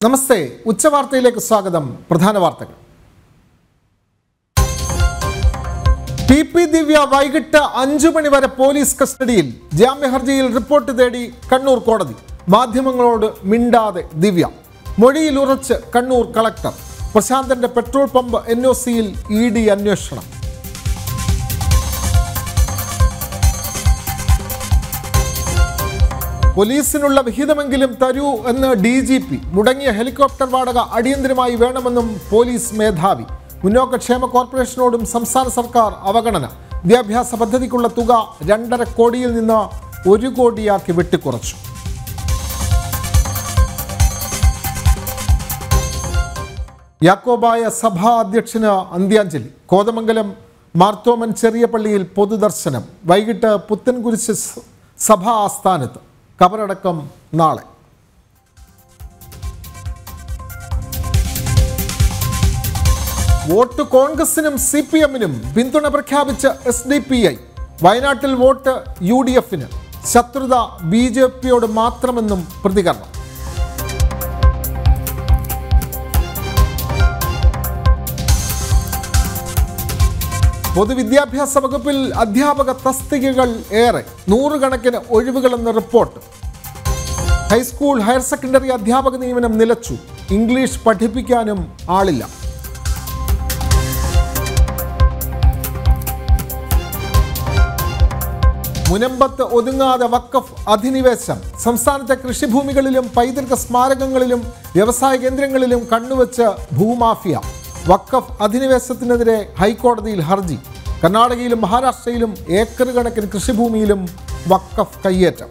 നമസ്തേ ഉച്ചവാർത്തയിലേക്ക് സ്വാഗതം പ്രധാന വാർത്തകൾ പി പി ദിവ്യ വൈകിട്ട് അഞ്ചു മണി വരെ പോലീസ് കസ്റ്റഡിയിൽ ജാമ്യഹർജിയിൽ റിപ്പോർട്ട് തേടി കണ്ണൂർ കോടതി മാധ്യമങ്ങളോട് മിണ്ടാതെ ദിവ്യ മൊഴിയിൽ ഉറച്ച് കണ്ണൂർ കളക്ടർ പ്രശാന്തന്റെ പെട്രോൾ പമ്പ് എൻ ഒ സിയിൽ ഇ ഡി അന്വേഷണം പോലീസിനുള്ള വിഹിതമെങ്കിലും തരൂ എന്ന് ഡി ജി പി മുടങ്ങിയ ഹെലികോപ്റ്റർ വാടക അടിയന്തരമായി വേണമെന്നും പോലീസ് മേധാവി മുന്നോക്കക്ഷേമ കോർപ്പറേഷനോടും സംസ്ഥാന സർക്കാർ അവഗണന വിദ്യാഭ്യാസ പദ്ധതിക്കുള്ള തുക രണ്ടര കോടിയിൽ നിന്ന് ഒരു കോടിയാക്കി വെട്ടിക്കുറച്ചു യാക്കോബായ സഭാ അധ്യക്ഷന് അന്ത്യാഞ്ജലി കോതമംഗലം മാർത്തോമൻ ചെറിയ പള്ളിയിൽ പൊതുദർശനം വൈകിട്ട് പുത്തൻകുരിശ് സ- സഭാ ആസ്ഥാനത്ത് കബറടക്കം നാളെ വോട്ട് കോൺഗ്രസിനും സി പി എമ്മിനും പിന്തുണ പ്രഖ്യാപിച്ച എസ് ഡി പി ഐ വയനാട്ടിൽ വോട്ട് യു ഡി എഫിന് ശത്രുത ബി ജെ പിയോട് മാത്രമെന്നും പ്രതികരണം പൊതുവിദ്യാഭ്യാസ വകുപ്പിൽ അധ്യാപക തസ്തികകൾ ഏറെ നൂറുകണക്കിന് ഒഴിവുകളെന്ന റിപ്പോർട്ട് ഹൈസ്കൂൾ ഹയർ സെക്കൻഡറി അധ്യാപക നിയമനം നിലച്ചു ഇംഗ്ലീഷ് പഠിപ്പിക്കാനും ആളില്ല മുനമ്പത്ത് ഒതുങ്ങാതെ വക്കഫ് അധിനിവേശം സംസ്ഥാനത്തെ കൃഷിഭൂമികളിലും പൈതൃക സ്മാരകങ്ങളിലും വ്യവസായ കേന്ദ്രങ്ങളിലും കണ്ണുവച്ച് ഭൂമാഫിയ വക്കഫ് അധിനിവേശത്തിനെതിരെ ഹൈക്കോടതിയിൽ ഹർജി കർണാടകയിലും മഹാരാഷ്ട്രയിലും ഏക്കർ കണക്കിന് കൃഷിഭൂമിയിലും വക്കഫ് കയ്യേറ്റം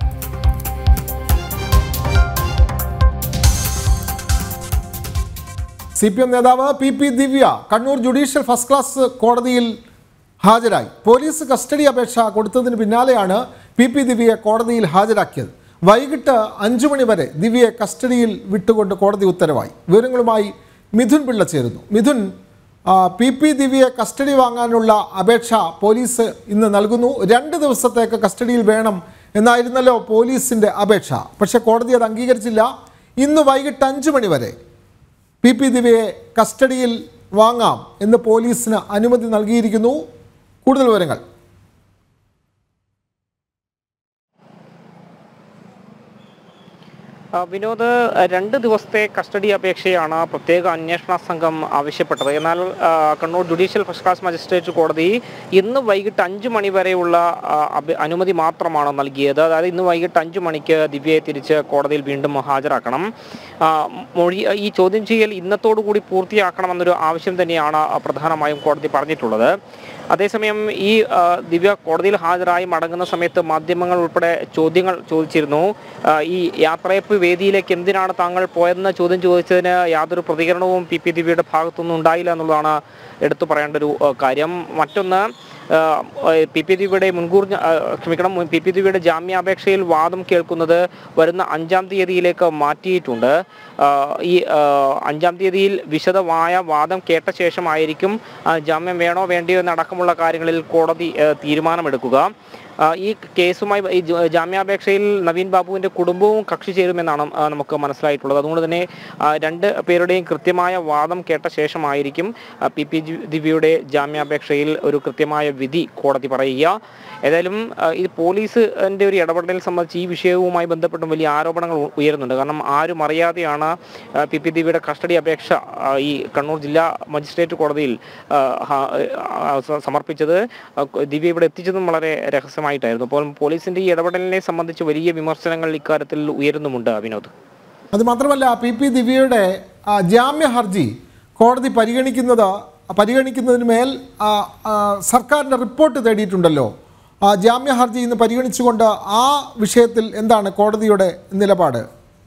സി പി എം നേതാവ് P P Divya Kannur judicial first class കോടതിയിൽ ഹാജരായി പോലീസ് കസ്റ്റഡി അപേക്ഷ കൊടുത്തതിന് പിന്നാലെയാണ് പി പി ദിവ്യയെ കോടതിയിൽ ഹാജരാക്കിയത് വൈകിട്ട് അഞ്ചു മണി വരെ ദിവ്യയെ കസ്റ്റഡിയിൽ വിട്ടുകൊണ്ട് കോടതി ഉത്തരവായി വിവരങ്ങളുമായി മിഥുൻ പിള്ള ചേരുന്നു മിഥുൻ ആ, പി പി ദിവ്യയെ കസ്റ്റഡി വാങ്ങാനുള്ള അപേക്ഷ പോലീസ് ഇന്ന് നൽകുന്നു രണ്ട് ദിവസത്തേക്ക് കസ്റ്റഡിയിൽ വേണം എന്നായിരുന്നല്ലോ പോലീസിന്റെ അപേക്ഷ പക്ഷേ കോടതി അത് അംഗീകരിച്ചില്ല ഇന്ന് വൈകിട്ട് അഞ്ചു മണി വരെ പി പി ദിവ്യയെ കസ്റ്റഡിയിൽ വാങ്ങാം എന്ന് പോലീസിന് അനുമതി നൽകിയിരിക്കുന്നു കൂടുതൽ വിവരങ്ങൾ ആ, വിനോദ് ആ, രണ്ട് ദിവസത്തെ കസ്റ്റഡി അപേക്ഷയാണ് പ്രത്യേക അന്വേഷണ സംഘം ആവശ്യപ്പെട്ടത് എന്നാൽ ആ, Kannur judicial first class magistrate കോടതി ഇന്ന് വൈകിട്ട് അഞ്ച് മണി വരെയുള്ള ആ, അപ- അനുമതി മാത്രമാണ് നൽകിയത് അതായത് ഇന്ന് വൈകിട്ട് അഞ്ച് മണിക്ക് ദിവ്യയെ തിരിച്ച് കോടതിയിൽ വീണ്ടും ഹാജരാക്കണം ആ, മൊഴി ഈ ചോദ്യം ചെയ്യൽ ഇന്നത്തോടു കൂടി പൂർത്തിയാക്കണമെന്നൊരു ആവശ്യം തന്നെയാണ് ആ, പ്രധാനമായും കോടതി പറഞ്ഞിട്ടുള്ളത് അതേസമയം ഈ ആ, ദിവ്യ കോടതിയിൽ ഹാജരായി മടങ്ങുന്ന സമയത്ത് മാധ്യമങ്ങൾ ഉൾപ്പെടെ ചോദ്യങ്ങൾ ചോദിച്ചിരുന്നു ആ, ഈ യാത്രയപ്പ് വേദിയിലേക്ക് എന്തിനാണ് താങ്കൾ പോയതെന്ന ചോദ്യം ചോദിച്ചതിന് യാതൊരു പ്രതികരണവും പി പി ദിവ്യയുടെ ഭാഗത്തുനിന്നും ഉണ്ടായില്ല എന്നുള്ളതാണ് എടുത്തു പറയേണ്ട ഒരു ആ, കാര്യം മറ്റൊന്ന് ആ, പി പി ദിവ്യയുടെ മുൻകൂർ ജ- ആ, ക്ഷമിക്കണം പി പി ദിവ്യയുടെ ജാമ്യാപേക്ഷയിൽ വാദം കേൾക്കുന്നത് വരുന്ന അഞ്ചാം തീയതിയിലേക്ക് മാറ്റിയിട്ടുണ്ട് ആ, ഈ ആ, അഞ്ചാം തീയതിയിൽ വിശദമായ വാദം കേട്ട ശേഷമായിരിക്കും ആ, ജാമ്യം വേണോ വേണ്ടയോ എന്നടക്കമുള്ള കാര്യങ്ങളിൽ കോടതി ആ, തീരുമാനമെടുക്കുക ആ, ഈ കേസുമായി ഈ ജ- ജാമ്യാപേക്ഷയിൽ നവീൻ ബാബുവിന്റെ കുടുംബവും കക്ഷി ചേരുമെന്നാണ് ആ, നമുക്ക് മനസ്സിലായിട്ടുള്ളത് അതുകൊണ്ട് തന്നെ ആ, രണ്ട് പേരുടെയും കൃത്യമായ വാദം കേട്ട ശേഷമായിരിക്കും ആ, പി പി ജി- ദിവ്യയുടെ ജാമ്യാപേക്ഷയിൽ ഒരു കൃത്യമായ വിധി കോടതി പറയുക ഏതായാലും ആ, ഈ പോലീസിന്റെ ഒരു ഇടപെടൽ സംബന്ധിച്ച് ഈ വിഷയവുമായി ബന്ധപ്പെട്ടും വലിയ ആരോപണങ്ങൾ ഉ- ഉയരുന്നുണ്ട് കാരണം ആരും അറിയാതെയാണ് ആ, പി പി ദിവ്യയുടെ കസ്റ്റഡി അപേക്ഷ ആ, ഈ കണ്ണൂർ ജില്ലാ മജിസ്ട്രേറ്റ് കോടതിയിൽ ആ, ഹ- ആ, സ- സമർപ്പിച്ചത് ആ, ദിവ്യ ഇവിടെ എത്തിച്ചതും വളരെ രഹസ്യമായിട്ടായിരുന്നു അപ്പോൾ പോലീസിന്റെ ഈ ഇടപെടലിനെ സംബന്ധിച്ച് വലിയ വിമർശനങ്ങൾ ഇക്കാര്യത്തിൽ ഉയരുന്നുമുണ്ട് വിനോദ് അത് മാത്രമല്ല പി പി ദിവ്യയുടെ ആ, ജാമ്യ ഹർജി കോടതി പരിഗണിക്കുന്നത് പരിഗണിക്കുന്നതിന് മേൽ ആ, ആ, സർക്കാരിൻ്റെ റിപ്പോർട്ട് തേടിയിട്ടുണ്ടല്ലോ ആ, ജാമ്യ ഹർജി ഇന്ന് പരിഗണിച്ചുകൊണ്ട് ആ വിഷയത്തിൽ എന്താണ് കോടതിയുടെ നിലപാട്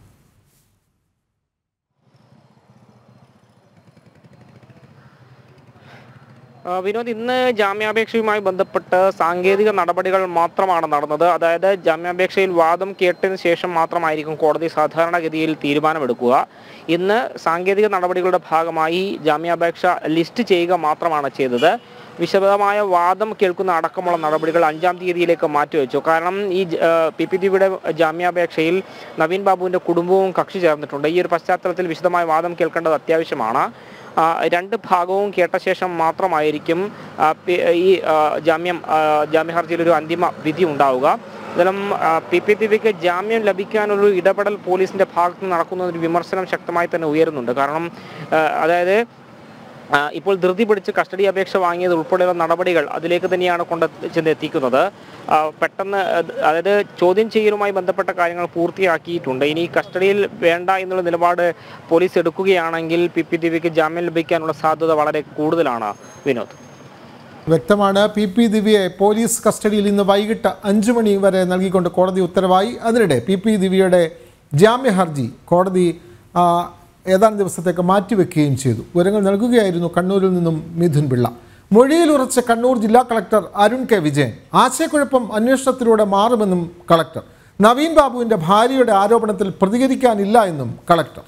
ആ, വിനോദ് ഇന്ന് ജാമ്യാപേക്ഷയുമായി ബന്ധപ്പെട്ട് സാങ്കേതിക നടപടികൾ മാത്രമാണ് നടന്നത് അതായത് ജാമ്യാപേക്ഷയിൽ വാദം കേട്ടതിന് ശേഷം മാത്രമായിരിക്കും കോടതി സാധാരണഗതിയിൽ തീരുമാനമെടുക്കുക ഇന്ന് സാങ്കേതിക നടപടികളുടെ ഭാഗമായി ജാമ്യാപേക്ഷ ലിസ്റ്റ് ചെയ്യുക മാത്രമാണ് ചെയ്തത് വിശദമായ വാദം കേൾക്കുന്ന അടക്കമുള്ള നടപടികൾ അഞ്ചാം തീയതിയിലേക്ക് മാറ്റിവെച്ചു കാരണം ഈ ജ- ആ, പി പി ദിയുടെ ജാമ്യാപേക്ഷയിൽ നവീൻ ബാബുവിന്റെ കുടുംബവും കക്ഷി ചേർന്നിട്ടുണ്ട് ഈ ഒരു പശ്ചാത്തലത്തിൽ വിശദമായ വാദം കേൾക്കേണ്ടത് അത്യാവശ്യമാണ് ആ, രണ്ട് ഭാഗവും കേട്ട ശേഷം മാത്രമായിരിക്കും ആ, പി- ഈ ആ, ജാമ്യം ആ, ജാമ്യ ഹർജിയിൽ ഒരു അന്തിമ വിധി ഉണ്ടാവുക എന്തായാലും ആ, പി പി ദിവ്യക്ക് ജാമ്യം ലഭിക്കാനൊരു ഇടപെടൽ പോലീസിന്റെ ഭാഗത്ത് നിന്ന് നടക്കുന്ന ഒരു വിമർശനം ശക്തമായി തന്നെ ഉയരുന്നുണ്ട് കാരണം ആ, അതായത് ആ, ഇപ്പോൾ ധൃതി പിടിച്ച് കസ്റ്റഡി അപേക്ഷ വാങ്ങിയത് ഉൾപ്പെടെയുള്ള നടപടികൾ അതിലേക്ക് തന്നെയാണ് കൊണ്ട് ചെന്ന് എത്തിക്കുന്നത് ആ, പെട്ടെന്ന് അത് അതായത് ചോദ്യം ചെയ്യലുമായി ബന്ധപ്പെട്ട കാര്യങ്ങൾ പൂർത്തിയാക്കിയിട്ടുണ്ട് ഇനി കസ്റ്റഡിയിൽ വേണ്ട എന്നുള്ള നിലപാട് പോലീസ് എടുക്കുകയാണെങ്കിൽ പി പി ദിവ്യക്ക് ജാമ്യം ലഭിക്കാനുള്ള സാധ്യത വളരെ കൂടുതലാണ് വിനോദ് വ്യക്തമാണ് പി പി ദിവ്യയെ പോലീസ് കസ്റ്റഡിയിൽ ഇന്ന് വൈകിട്ട് അഞ്ചു മണി വരെ നൽകിക്കൊണ്ട് കോടതി ഉത്തരവായി അതിനിടെ പി പി ദിവ്യയുടെ ജാമ്യ ഹർജി കോടതി ആ, ഏതാനും ദിവസത്തേക്ക് മാറ്റിവെക്കുകയും ചെയ്തു വിവരങ്ങൾ നൽകുകയായിരുന്നു കണ്ണൂരിൽ നിന്നും മിഥുൻ പിള്ള മൊഴിയിൽ ഉറച്ച കണ്ണൂർ ജില്ലാ കളക്ടർ അരുൺ കെ വിജയൻ ആശയക്കുഴപ്പം അന്വേഷണത്തിലൂടെ മാറുമെന്നും കളക്ടർ നവീൻ ബാബുവിൻ്റെ ഭാര്യയുടെ ആരോപണത്തിൽ പ്രതികരിക്കാനില്ല എന്നും കളക്ടർ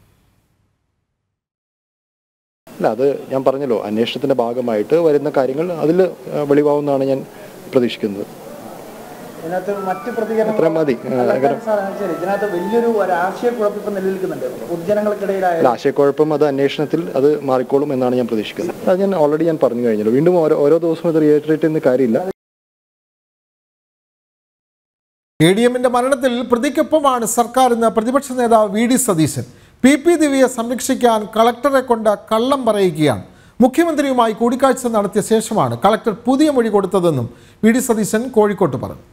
അല്ല അത് ഞാൻ പറഞ്ഞല്ലോ അന്വേഷണത്തിന്റെ ഭാഗമായിട്ട് വരുന്ന കാര്യങ്ങൾ അതിൽ വെളിവാവുന്നതാണ് ഞാൻ പ്രതീക്ഷിക്കുന്നത് ഇതിനകത്ത് മറ്റ് പ്രതികരണം അത്ര മതി ആ, കാരണം ശരി ഇതിനകത്ത് വലിയൊരു ഒരു ആശയക്കുഴപ്പം ഇപ്പം നിലനിൽക്കുന്നുണ്ട് പൊതുജനങ്ങൾക്കിടയിലായ അല്ല, ആശയക്കുഴപ്പം അത് അന്വേഷണത്തിൽ അത് മാറിക്കോളും എന്നാണ് ഞാൻ പ്രതീക്ഷിക്കുന്നത് അത് ഞാൻ ഓൾറെഡി ഞാൻ പറഞ്ഞു കഴിഞ്ഞല്ലോ വീണ്ടും ഓരോ ഓരോ ദിവസവും ഇത് റിയേറ്ററേറ്റ് ചെയ്യുന്ന കാര്യമില്ല എ ഡി എമ്മിന്റെ മരണത്തിൽ പ്രതിക്കൊപ്പമാണ് സർക്കാർ എന്ന് പ്രതിപക്ഷ നേതാവ് V D Satheesan P P ദിവ്യയെ സംരക്ഷിക്കാൻ കളക്ടറെ കൊണ്ട് കള്ളം പറയിക്കുകയാണ് മുഖ്യമന്ത്രിയുമായി കൂടിക്കാഴ്ച നടത്തിയ ശേഷമാണ് കളക്ടർ പുതിയ മൊഴി കൊടുത്തതെന്നും വി ഡി സതീശൻ കോഴിക്കോട്ട് പറഞ്ഞു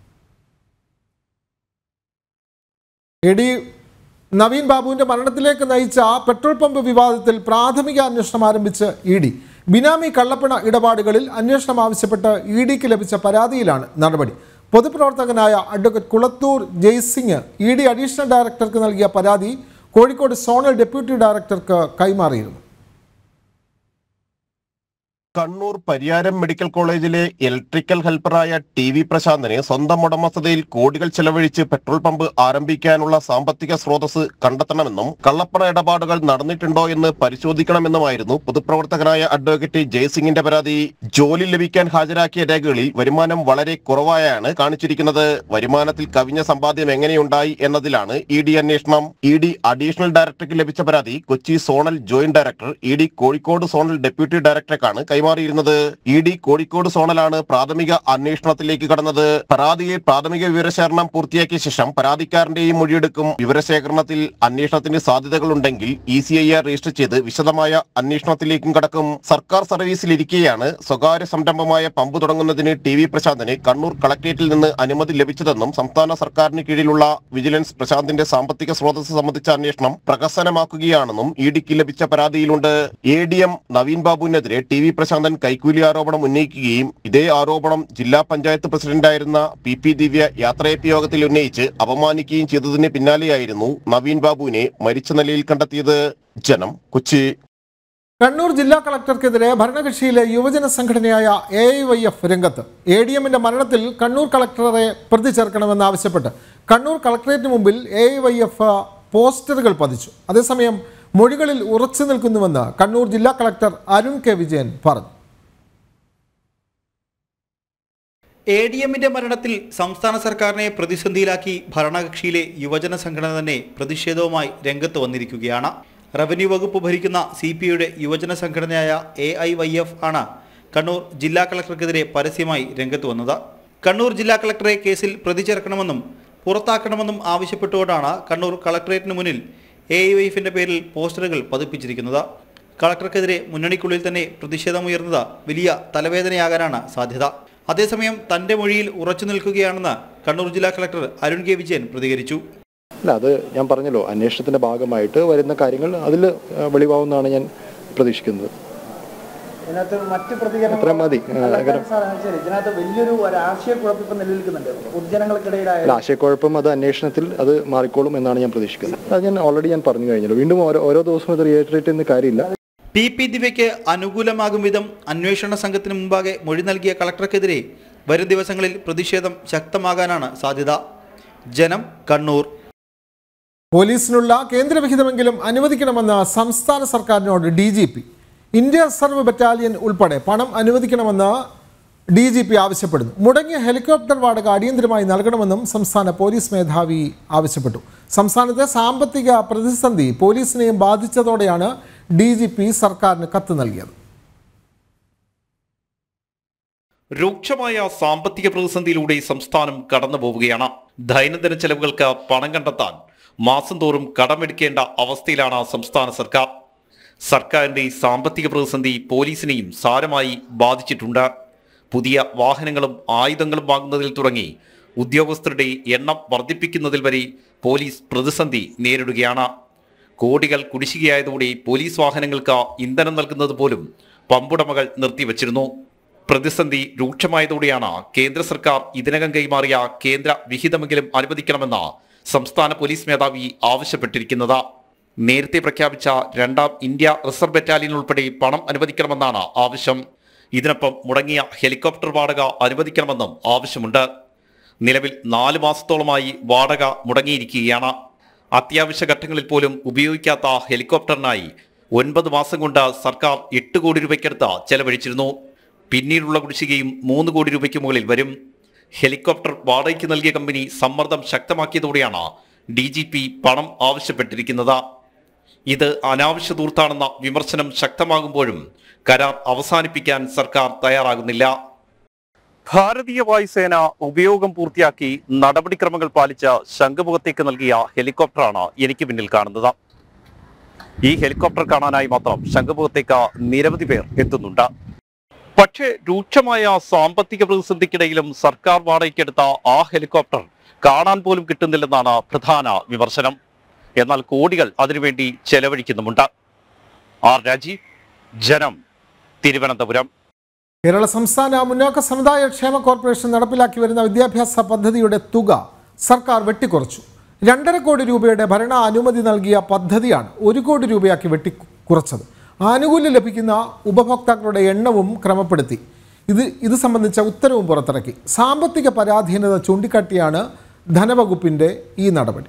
എ ഡി നവീൻ ബാബുവിന്റെ മരണത്തിലേക്ക് നയിച്ച പെട്രോൾ പമ്പ് വിവാദത്തിൽ പ്രാഥമിക അന്വേഷണം ആരംഭിച്ച് ഇ ഡി ബിനാമി കള്ളപ്പണ ഇടപാടുകളിൽ അന്വേഷണം ആവശ്യപ്പെട്ട് ഇ ഡിക്ക് ലഭിച്ച പരാതിയിലാണ് നടപടി പൊതുപ്രവർത്തകനായ advocate Kulathoor Jaysingh E D additional ഡയറക്ടർക്ക് നൽകിയ പരാതി കോഴിക്കോട് സോണൽ ഡെപ്യൂട്ടി ഡയറക്ടർക്ക് കൈമാറിയിരുന്നു കണ്ണൂർ പരിയാരം മെഡിക്കൽ കോളേജിലെ ഇലക്ട്രിക്കൽ ഹെൽപ്പറായ ടി വി പ്രശാന്തന് സ്വന്തം ഉടമസ്ഥതയിൽ കോടികൾ ചെലവഴിച്ച് പെട്രോൾ പമ്പ് ആരംഭിക്കാനുള്ള സാമ്പത്തിക സ്രോതസ് കണ്ടെത്തണമെന്നും കള്ളപ്പണ ഇടപാടുകൾ നടന്നിട്ടുണ്ടോ എന്ന് പരിശോധിക്കണമെന്നുമായിരുന്നു പൊതുപ്രവർത്തകനായ അഡ്വക്കേറ്റ് ജയസിംഗിന്റെ പരാതി ജോലി ലഭിക്കാൻ ഹാജരാക്കിയ രേഖകളിൽ വരുമാനം വളരെ കുറവായാണ് കാണിച്ചിരിക്കുന്നത് വരുമാനത്തിൽ കവിഞ്ഞ സമ്പാദ്യം എങ്ങനെയുണ്ടായി എന്നതിലാണ് ഇ ഡി അന്വേഷണം ഇ ഡി അഡീഷണൽ ഡയറക്ടർക്ക് ലഭിച്ച പരാതി Kochi zonal joint director E D Kozhikode zonal deputy ഡയറക്ടർക്കാണ് കൈമാറിയിരുന്നത് ഇ ഡി കോഴിക്കോട് സോണലാണ് പ്രാഥമിക അന്വേഷണത്തിലേക്ക് കടന്നത് പരാതിയിൽ പ്രാഥമിക വിവരശേഖരണം പൂർത്തിയാക്കിയ ശേഷം പരാതിക്കാരന്റെയും മൊഴിയെടുക്കും വിവരശേഖരണത്തിൽ അന്വേഷണത്തിന് സാധ്യതകളുണ്ടെങ്കിൽ E C I R register ചെയ്ത് വിശദമായ അന്വേഷണത്തിലേക്കും കടക്കും സർക്കാർ സർവീസിലിരിക്കെയാണ് സ്വകാര്യ സംരംഭമായ പമ്പ് തുടങ്ങുന്നതിന് ടി വി പ്രശാന്തിന് കണ്ണൂർ കളക്ടറേറ്റിൽ നിന്ന് അനുമതി ലഭിച്ചതെന്നും സംസ്ഥാന സർക്കാരിന് കീഴിലുള്ള വിജിലൻസ് പ്രശാന്തിന്റെ സാമ്പത്തിക സ്രോതസ് സംബന്ധിച്ച അന്വേഷണം പ്രഹസനമാക്കുകയാണെന്നും ഇ ഡിക്ക് ലഭിച്ച പരാതിയിലുണ്ട് എ ഡി എം നവീൻ ബാബുവിനെതിരെ ടി വി പ്രശാന്തൻ കൈക്കൂലി ആരോപണം ഉന്നയിക്കുകയും ഇതേ ആരോപണം ജില്ലാ പഞ്ചായത്ത് പ്രസിഡന്റായിരുന്ന പി പി ദിവ്യ യാത്രയപ്പ് യോഗത്തിൽ ഉന്നയിച്ച് അപമാനിക്കുകയും ചെയ്തതിന് പിന്നാലെയായിരുന്നു നവീൻ ബാബുവിനെ മരിച്ച നിലയിൽ കണ്ടെത്തിയത് ജനം കൊച്ചി കണ്ണൂർ ജില്ലാ കളക്ടർക്കെതിരെ ഭരണകക്ഷിയിലെ യുവജന സംഘടനയായ എ ഐ വൈ എഫ് രംഗത്ത് എ ഡി എമ്മിന്റെ മരണത്തിൽ കണ്ണൂർ കളക്ടറെ പ്രതി ചേർക്കണമെന്നാവശ്യപ്പെട്ട് കണ്ണൂർ കളക്ടറേറ്റിന് മുമ്പിൽ എ ഐ വൈ എഫ് പോസ്റ്ററുകൾ പതിച്ചു അതേസമയം മൊഴികളിൽ ഉറച്ചു നിൽക്കുന്നുവെന്ന് കണ്ണൂർ ജില്ലാ കളക്ടർ അരുൺ കെ വിജയൻ പറഞ്ഞു എ ഡി എമ്മിന്റെ മരണത്തിൽ സംസ്ഥാന സർക്കാരിനെ പ്രതിസന്ധിയിലാക്കി ഭരണകക്ഷിയിലെ യുവജന സംഘടന തന്നെ പ്രതിഷേധവുമായി രംഗത്ത് വന്നിരിക്കുകയാണ് റവന്യൂ വകുപ്പ് ഭരിക്കുന്ന സി പി ഐയുടെ യുവജന സംഘടനയായ എ ഐ വൈ എഫ് ആണ് കണ്ണൂർ ജില്ലാ കളക്ടർക്കെതിരെ പരസ്യമായി രംഗത്ത് വന്നത് കണ്ണൂർ ജില്ലാ കളക്ടറെ കേസിൽ പ്രതി ചേർക്കണമെന്നും പുറത്താക്കണമെന്നും ആവശ്യപ്പെട്ടുകൊണ്ടാണ് കണ്ണൂർ കളക്ടറേറ്റിന് മുന്നിൽ എ ഐ വൈ എഫിന്റെ പേരിൽ പോസ്റ്ററുകൾ പതിപ്പിച്ചിരിക്കുന്നത് കളക്ടർക്കെതിരെ മുന്നണിക്കുള്ളിൽ തന്നെ പ്രതിഷേധമുയർന്നത് വലിയ തലവേദനയാകാനാണ് സാധ്യത അതേസമയം തന്റെ മൊഴിയിൽ ഉറച്ചു നിൽക്കുകയാണെന്ന് കണ്ണൂർ ജില്ലാ കളക്ടർ അരുൺ കെ വിജയൻ പ്രതികരിച്ചു അല്ല അത് ഞാൻ പറഞ്ഞല്ലോ അന്വേഷണത്തിന്റെ ഭാഗമായിട്ട് വരുന്ന കാര്യങ്ങൾ അതിൽ വെളിവാവുന്നതാണ് ഞാൻ പ്രതീക്ഷിക്കുന്നത് ഇതിനകത്ത് മറ്റ് പ്രതികരണം അത്ര മതി ആ, കാരണം ശരി ഇതിനകത്ത് വലിയൊരു ഒരു ആശയക്കുഴപ്പം ഇപ്പം നിലനിൽക്കുന്നുണ്ട് പൊതുജനങ്ങൾക്കിടയിലായ അല്ല, ആശയക്കുഴപ്പം അത് അന്വേഷണത്തിൽ അത് മാറിക്കോളും എന്നാണ് ഞാൻ പ്രതീക്ഷിക്കുന്നത് അത് ഞാൻ ഓൾറെഡി ഞാൻ പറഞ്ഞു കഴിഞ്ഞല്ലോ വീണ്ടും ഓരോ ഓരോ ദിവസവും ഇത് റിയേറ്ററേറ്റ് ചെയ്യുന്ന കാര്യമില്ല പി പി ദിവ്യയ്ക്ക് അനുകൂലമാകും വിധം അന്വേഷണ സംഘത്തിന് മുമ്പാകെ മൊഴി നൽകിയ കളക്ടർക്കെതിരെ വരും ദിവസങ്ങളിൽ പ്രതിഷേധം ശക്തമാകാനാണ് സാധ്യത ജനം കണ്ണൂർ പോലീസിനുള്ള കേന്ദ്രവിഹിതമെങ്കിലും അനുവദിക്കണമെന്ന് സംസ്ഥാന സർക്കാരിനോട് D G P India reserve battalion ഉൾപ്പെടെ പണം അനുവദിക്കണമെന്ന് ഡി ജി പി ആവശ്യപ്പെടുന്നു മുടങ്ങിയ ഹെലികോപ്റ്റർ വാടക അടിയന്തരമായി നൽകണമെന്നും സംസ്ഥാന പോലീസ് മേധാവി ആവശ്യപ്പെട്ടു സംസ്ഥാനത്തെ സാമ്പത്തിക പ്രതിസന്ധി പോലീസിനെയും ബാധിച്ചതോടെയാണ് ഡി ജി പി സർക്കാരിന് കത്ത് നൽകിയത് രൂക്ഷമായ സാമ്പത്തിക പ്രതിസന്ധിയിലൂടെ സംസ്ഥാനം കടന്നു പോവുകയാണ് ദൈനംദിന ചെലവുകൾക്ക് പണം കണ്ടെത്താൻ മാസം തോറും കടമെടുക്കേണ്ട അവസ്ഥയിലാണ് സംസ്ഥാന സർക്കാർ സർക്കാരിന്റെ സാമ്പത്തിക പ്രതിസന്ധി പോലീസിനെയും സാരമായി ബാധിച്ചിട്ടുണ്ട് പുതിയ വാഹനങ്ങളും ആയുധങ്ങളും വാങ്ങുന്നതിൽ തുടങ്ങി ഉദ്യോഗസ്ഥരുടെ എണ്ണം വർദ്ധിപ്പിക്കുന്നതിൽ വരെ പോലീസ് പ്രതിസന്ധി നേരിടുകയാണ് കോടികൾ കുടിശ്ശികയായതോടെ പോലീസ് വാഹനങ്ങൾക്ക് ഇന്ധനം നൽകുന്നത് പോലും പമ്പുടമകൾ നിർത്തിവച്ചിരുന്നു പ്രതിസന്ധി രൂക്ഷമായതോടെയാണ് കേന്ദ്ര സർക്കാർ ഇതിനകം കൈമാറിയ കേന്ദ്ര വിഹിതമെങ്കിലും അനുവദിക്കണമെന്ന് സംസ്ഥാന പോലീസ് മേധാവി ആവശ്യപ്പെട്ടിരിക്കുന്നത് നേരത്തെ പ്രഖ്യാപിച്ച രണ്ടാം ഇന്ത്യ റിസർവ് ബറ്റാലിയൻ ഉൾപ്പെടെ പണം അനുവദിക്കണമെന്നാണ് ആവശ്യം ഇതിനൊപ്പം മുടങ്ങിയ ഹെലികോപ്റ്റർ വാടക അനുവദിക്കണമെന്നും ആവശ്യമുണ്ട് നിലവിൽ നാല് മാസത്തോളമായി വാടക മുടങ്ങിയിരിക്കുകയാണ് അത്യാവശ്യ ഘട്ടങ്ങളിൽ പോലും ഉപയോഗിക്കാത്ത ഹെലികോപ്റ്ററിനായി ഒൻപത് മാസം കൊണ്ട് സർക്കാർ എട്ട് കോടി രൂപയ്ക്കടുത്ത് ചെലവഴിച്ചിരുന്നു പിന്നീടുള്ള കുടിശ്ശികയും മൂന്ന് കോടി രൂപയ്ക്ക് മുകളിൽ വരും ഹെലികോപ്റ്റർ വാടകയ്ക്ക് നൽകിയ കമ്പനി സമ്മർദ്ദം ശക്തമാക്കിയതോടെയാണ് ഡി ജി പി പണം ആവശ്യപ്പെട്ടിരിക്കുന്നത് ഇത് അനാവശ്യ ദൂർത്താണെന്ന വിമർശനം ശക്തമാകുമ്പോഴും കരാർ അവസാനിപ്പിക്കാൻ സർക്കാർ തയ്യാറാകുന്നില്ല ഭാരതീയ വായുസേന ഉപയോഗം പൂർത്തിയാക്കി നടപടിക്രമങ്ങൾ പാലിച്ച ശംഖുമുഖത്തേക്ക് നൽകിയ ഹെലികോപ്റ്ററാണ് എനിക്ക് പിന്നിൽ കാണുന്നത് ഈ ഹെലികോപ്റ്റർ കാണാനായി മാത്രം ശംഖുമുഖത്തേക്ക് നിരവധി പേർ എത്തുന്നുണ്ട് പക്ഷേ രൂക്ഷമായ സാമ്പത്തിക പ്രതിസന്ധിക്കിടയിലും സർക്കാർ വാടകയ്ക്കെടുത്ത ആ ഹെലികോപ്റ്റർ കാണാൻ പോലും കിട്ടുന്നില്ലെന്നാണ് പ്രധാന വിമർശനം എന്നാൽ കോടികൾ അതിനുവേണ്ടി ചെലവഴിക്കുന്നുമുണ്ട് ആർ രാജീവ് ജനം തിരുവനന്തപുരം കേരള സംസ്ഥാന മുന്നോക്ക സമുദായ ക്ഷേമ കോർപ്പറേഷൻ നടപ്പിലാക്കി വരുന്ന വിദ്യാഭ്യാസ പദ്ധതിയുടെ തുക സർക്കാർ വെട്ടിക്കുറച്ചു രണ്ടര കോടി രൂപയുടെ ഭരണ അനുമതി നൽകിയ പദ്ധതിയാണ് ഒരു കോടി രൂപയാക്കി വെട്ടിക്കുറച്ചത് ആനുകൂല്യം ലഭിക്കുന്ന ഉപഭോക്താക്കളുടെ എണ്ണവും ക്രമപ്പെടുത്തി ഇത് ഇത് സംബന്ധിച്ച ഉത്തരവും പുറത്തിറക്കി സാമ്പത്തിക പരാധീനത ചൂണ്ടിക്കാട്ടിയാണ് ധനവകുപ്പിൻ്റെ ഈ നടപടി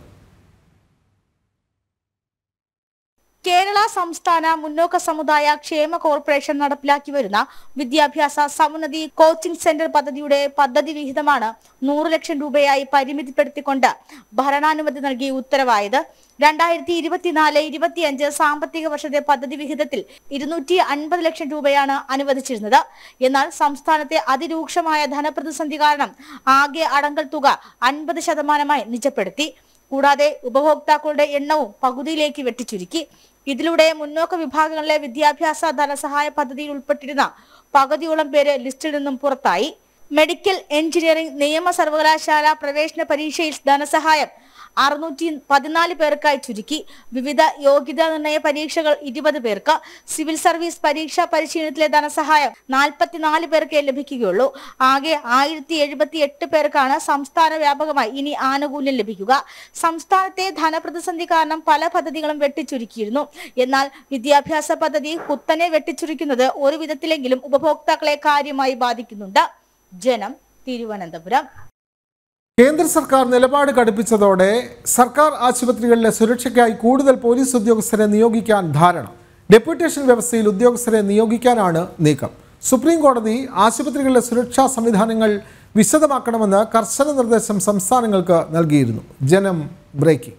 കേരള സംസ്ഥാന മുന്നോക്ക സമുദായ ക്ഷേമ കോർപ്പറേഷൻ നടപ്പിലാക്കി വരുന്ന വിദ്യാഭ്യാസ സമുന്നതി കോച്ചിംഗ് സെന്റർ പദ്ധതിയുടെ പദ്ധതി വിഹിതമാണ് നൂറ് ലക്ഷം രൂപയായി പരിമിതിപ്പെടുത്തിക്കൊണ്ട് ഭരണാനുമതി നൽകി ഉത്തരവായത് രണ്ടായിരത്തി ഇരുപത്തിനാല് ഇരുപത്തിയഞ്ച് സാമ്പത്തിക വർഷത്തെ പദ്ധതി വിഹിതത്തിൽ ഇരുന്നൂറ്റി അൻപത് ലക്ഷം രൂപയാണ് അനുവദിച്ചിരുന്നത് എന്നാൽ സംസ്ഥാനത്തെ അതിരൂക്ഷമായ ധനപ്രതിസന്ധി കാരണം ആകെ അടങ്കൽ തുക അൻപത് ശതമാനമായി നിജപ്പെടുത്തി കൂടാതെ ഉപഭോക്താക്കളുടെ എണ്ണവും പകുതിയിലേക്ക് വെട്ടിച്ചുരുക്കി ഇതിലൂടെ മുന്നോക്ക വിഭാഗങ്ങളിലെ വിദ്യാഭ്യാസ ധനസഹായ പദ്ധതിയിൽ ഉൾപ്പെട്ടിരുന്ന പകുതിയോളം പേര് ലിസ്റ്റിൽ നിന്നും പുറത്തായി മെഡിക്കൽ എഞ്ചിനീയറിംഗ് നിയമ സർവകലാശാല പ്രവേശന പരീക്ഷയിൽ ധനസഹായം അറുന്നൂറ്റി പതിനാല് പേർക്കായി ചുരുക്കി വിവിധ യോഗ്യതാ നിർണയ പരീക്ഷകൾ ഇരുപത് പേർക്ക് സിവിൽ സർവീസ് പരീക്ഷാ പരിശീലനത്തിലെ ധനസഹായം നാൽപ്പത്തിനാല് പേർക്കേ ലഭിക്കുകയുള്ളൂ ആകെ ആയിരത്തി എഴുപത്തി എട്ട് പേർക്കാണ് സംസ്ഥാന വ്യാപകമായി ഇനി ആനുകൂല്യം ലഭിക്കുക സംസ്ഥാനത്തെ ധനപ്രതിസന്ധി കാരണം പല പദ്ധതികളും വെട്ടിച്ചുരുക്കിയിരുന്നു എന്നാൽ വിദ്യാഭ്യാസ പദ്ധതി കുത്തനെ വെട്ടിച്ചുരുക്കുന്നത് ഒരു വിധത്തിലെങ്കിലും ഉപഭോക്താക്കളെ കാര്യമായി ബാധിക്കുന്നുണ്ട് ജനം തിരുവനന്തപുരം കേന്ദ്ര സർക്കാർ നിലപാട് കടുപ്പിച്ചതോടെ സർക്കാർ ആശുപത്രികളിലെ സുരക്ഷയ്ക്കായി കൂടുതൽ പോലീസ് ഉദ്യോഗസ്ഥരെ നിയോഗിക്കാൻ ധാരണ ഡെപ്യൂട്ടേഷൻ വ്യവസ്ഥയിൽ ഉദ്യോഗസ്ഥരെ നിയോഗിക്കാനാണ് നീക്കം സുപ്രീം കോടതി ആശുപത്രികളിലെ സുരക്ഷാ സംവിധാനങ്ങൾ വിശദമാക്കണമെന്ന് കർശന നിർദ്ദേശം സംസ്ഥാനങ്ങൾക്ക് നൽകിയിരുന്നു Janam breaking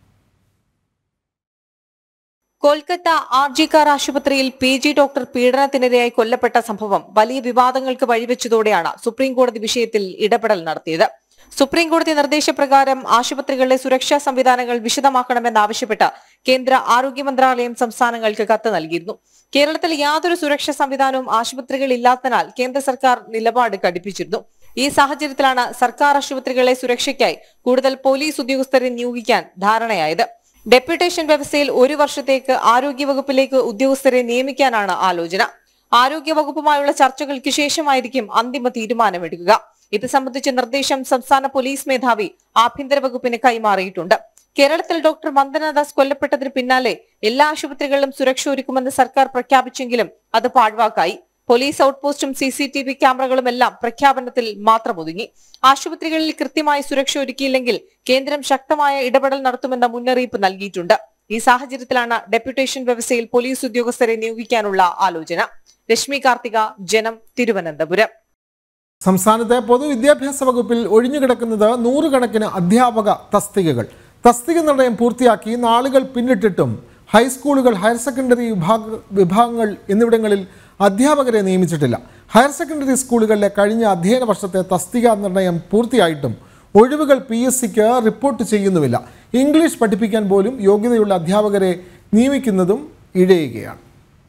Kolkata R G Kar ആശുപത്രിയിൽ പി ജി ഡോക്ടർ പീഡനത്തിനിരയായി കൊല്ലപ്പെട്ട സംഭവം വലിയ വിവാദങ്ങൾക്ക് വഴിവെച്ചതോടെയാണ് സുപ്രീം കോടതി വിഷയത്തിൽ ഇടപെടൽ നടത്തിയത് സുപ്രീം കോടതി നിർദ്ദേശപ്രകാരം ആശുപത്രികളിലെ സുരക്ഷാ സംവിധാനങ്ങൾ വിശദമാക്കണമെന്നാവശ്യപ്പെട്ട് കേന്ദ്ര ആരോഗ്യ മന്ത്രാലയം സംസ്ഥാനങ്ങൾക്ക് കത്ത് നൽകിയിരുന്നു കേരളത്തിൽ യാതൊരു സുരക്ഷാ സംവിധാനവും ആശുപത്രികളിൽ ഇല്ലാത്തതിനാൽ കേന്ദ്ര സർക്കാർ നിലപാട് കടുപ്പിച്ചിരുന്നു ഈ സാഹചര്യത്തിലാണ് സർക്കാർ ആശുപത്രികളെ സുരക്ഷയ്ക്കായി കൂടുതൽ പോലീസ് ഉദ്യോഗസ്ഥരെ നിയോഗിക്കാൻ ധാരണയായത് ഡെപ്യൂട്ടേഷൻ വ്യവസ്ഥയിൽ ഒരു വർഷത്തേക്ക് ആരോഗ്യവകുപ്പിലേക്ക് ഉദ്യോഗസ്ഥരെ നിയമിക്കാനാണ് ആലോചന ആരോഗ്യവകുപ്പുമായുള്ള ചർച്ചകൾക്ക് ശേഷമായിരിക്കും അന്തിമ തീരുമാനമെടുക്കുക ഇത് സംബന്ധിച്ച നിർദ്ദേശം സംസ്ഥാന പോലീസ് മേധാവി ആഭ്യന്തര വകുപ്പിന് കൈമാറിയിട്ടുണ്ട് കേരളത്തിൽ ഡോക്ടർ വന്ദനദാസ് കൊല്ലപ്പെട്ടതിന് പിന്നാലെ എല്ലാ ആശുപത്രികളിലും സുരക്ഷ ഒരുക്കുമെന്ന് സർക്കാർ പ്രഖ്യാപിച്ചെങ്കിലും അത് പാഴ്വാക്കായി പോലീസ് ഔട്ട്പോസ്റ്റും സി സി ടി വി ക്യാമറകളും എല്ലാം പ്രഖ്യാപനത്തിൽ മാത്രം ഒതുങ്ങി ആശുപത്രികളിൽ കൃത്യമായി സുരക്ഷ ഒരുക്കിയില്ലെങ്കിൽ കേന്ദ്രം ശക്തമായ ഇടപെടൽ നടത്തുമെന്ന മുന്നറിയിപ്പ് നൽകിയിട്ടുണ്ട് ഈ സാഹചര്യത്തിലാണ് ഡെപ്യൂട്ടേഷൻ വ്യവസ്ഥയിൽ പോലീസ് ഉദ്യോഗസ്ഥരെ നിയോഗിക്കാനുള്ള ആലോചന രശ്മി കാർത്തിക ജനം തിരുവനന്തപുരം സംസ്ഥാനത്തെ പൊതുവിദ്യാഭ്യാസ വകുപ്പിൽ ഒഴിഞ്ഞുകിടക്കുന്നത് നൂറുകണക്കിന് അധ്യാപക തസ്തികകൾ തസ്തിക നിർണയം പൂർത്തിയാക്കി നാളുകൾ പിന്നിട്ടിട്ടും ഹൈസ്കൂളുകൾ ഹയർ സെക്കൻഡറി വിഭാഗ വിഭാഗങ്ങൾ എന്നിവിടങ്ങളിൽ അധ്യാപകരെ നിയമിച്ചിട്ടില്ല ഹയർ സെക്കൻഡറി സ്കൂളുകളിലെ കഴിഞ്ഞ അധ്യയന വർഷത്തെ തസ്തിക നിർണയം പൂർത്തിയായിട്ടും ഒഴിവുകൾ പി എസ് സിക്ക് റിപ്പോർട്ട് ചെയ്യുന്നുമില്ല ഇംഗ്ലീഷ് പഠിപ്പിക്കാൻ പോലും യോഗ്യതയുള്ള അധ്യാപകരെ നിയമിക്കുന്നതും ഇഴയുകയാണ്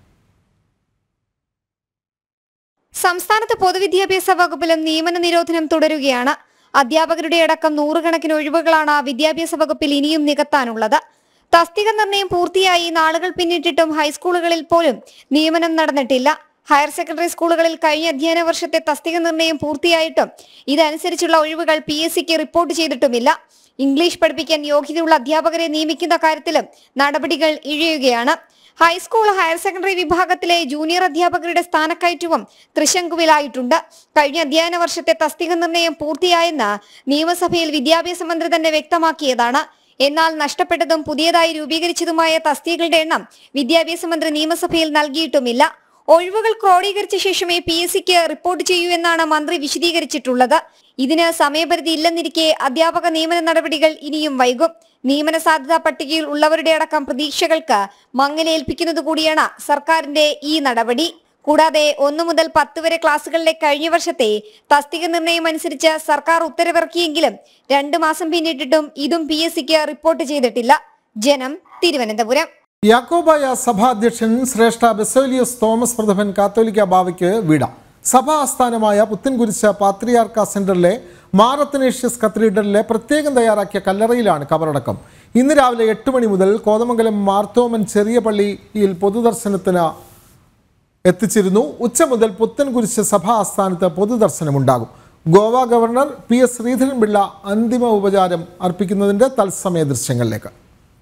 സംസ്ഥാനത്ത് പൊതുവിദ്യാഭ്യാസ വകുപ്പിലും നിയമന നിരോധനം തുടരുകയാണ് അധ്യാപകരുടെ അടക്കം നൂറുകണക്കിന് ഒഴിവുകളാണ് വിദ്യാഭ്യാസ വകുപ്പിൽ ഇനിയും നികത്താനുള്ളത് തസ്തിക നിർണയം പൂർത്തിയായി നാളുകൾ പിന്നിട്ടിട്ടും ഹൈസ്കൂളുകളിൽ പോലും നിയമനം നടന്നിട്ടില്ല ഹയർ സെക്കൻഡറി സ്കൂളുകളിൽ കഴിഞ്ഞ അധ്യയന വർഷത്തെ തസ്തിക നിർണയം പൂർത്തിയായിട്ടും ഇതനുസരിച്ചുള്ള ഒഴിവുകൾ പി എസ് സിക്ക് റിപ്പോർട്ട് ചെയ്തിട്ടുമില്ല ഇംഗ്ലീഷ് പഠിപ്പിക്കാൻ യോഗ്യതയുള്ള അധ്യാപകരെ നിയമിക്കുന്ന കാര്യത്തിലും നടപടികൾ ഇഴയുകയാണ് ഹൈസ്കൂൾ ഹയർ സെക്കൻഡറി വിഭാഗത്തിലെ ജൂനിയർ അധ്യാപകരുടെ സ്ഥാനക്കയറ്റവും തൃശങ്കുവിലായിട്ടുണ്ട് കഴിഞ്ഞ അധ്യയന വർഷത്തെ തസ്തിക നിർണയം പൂർത്തിയായെന്ന് നിയമസഭയിൽ വിദ്യാഭ്യാസ മന്ത്രി തന്നെ വ്യക്തമാക്കിയതാണ് എന്നാൽ നഷ്ടപ്പെട്ടതും പുതിയതായി രൂപീകരിച്ചതുമായ തസ്തികകളുടെ എണ്ണം വിദ്യാഭ്യാസ മന്ത്രി നിയമസഭയിൽ നൽകിയിട്ടുമില്ല ഒഴിവുകൾ ക്രോഡീകരിച്ച ശേഷമേ പി എസ് സിക്ക് റിപ്പോർട്ട് ചെയ്യൂ എന്നാണ് മന്ത്രി വിശദീകരിച്ചിട്ടുള്ളത് ഇതിന് സമയപരിധി ഇല്ലെന്നിരിക്കെ അധ്യാപക നിയമന നടപടികൾ ഇനിയും വൈകും നിയമന സാധ്യതാ പട്ടികയിൽ ഉള്ളവരുടെ അടക്കം പ്രതീക്ഷകൾക്ക് മങ്ങലേൽപ്പിക്കുന്നത് കൂടിയാണ് സർക്കാരിന്റെ ഈ നടപടി കൂടാതെ ഒന്നു മുതൽ പത്ത് വരെ ക്ലാസുകളിലെ കഴിഞ്ഞ വർഷത്തെ തസ്തിക നിർണയം അനുസരിച്ച് സർക്കാർ ഉത്തരവിറക്കിയെങ്കിലും രണ്ടു മാസം പിന്നിട്ടിട്ടും ഇതും പി എസ് സിക്ക് റിപ്പോർട്ട് ചെയ്തിട്ടില്ല ജനം തിരുവനന്തപുരം യാക്കോബായ സഭാധ്യക്ഷൻ ശ്രേഷ്ഠ ബെസോലിയസ് തോമസ് പ്രഥമൻ കാത്തോലിക്ക ബാവയ്ക്ക് വിട സഭാ ആസ്ഥാനമായ പുത്തൻകുരിശ് പാത്രിയാർക്ക സെന്ററിലെ മാറത്തനേഷ്യസ് കത്തീഡ്രലിലെ പ്രത്യേകം തയ്യാറാക്കിയ കല്ലറയിലാണ് കബറടക്കം ഇന്ന് രാവിലെ എട്ട് മണി മുതൽ കോതമംഗലം മാർത്തോമൻ ചെറിയ പള്ളിയിൽ പൊതുദർശനത്തിന് എത്തിച്ചിരുന്നു ഉച്ച മുതൽ പുത്തൻകുരിശ് സഭാ ആസ്ഥാനത്ത് പൊതുദർശനമുണ്ടാകും Goa governor P S Sreedharan Pillai അന്തിമ ഉപചാരം അർപ്പിക്കുന്നതിൻ്റെ തത്സമയ ദൃശ്യങ്ങളിലേക്ക്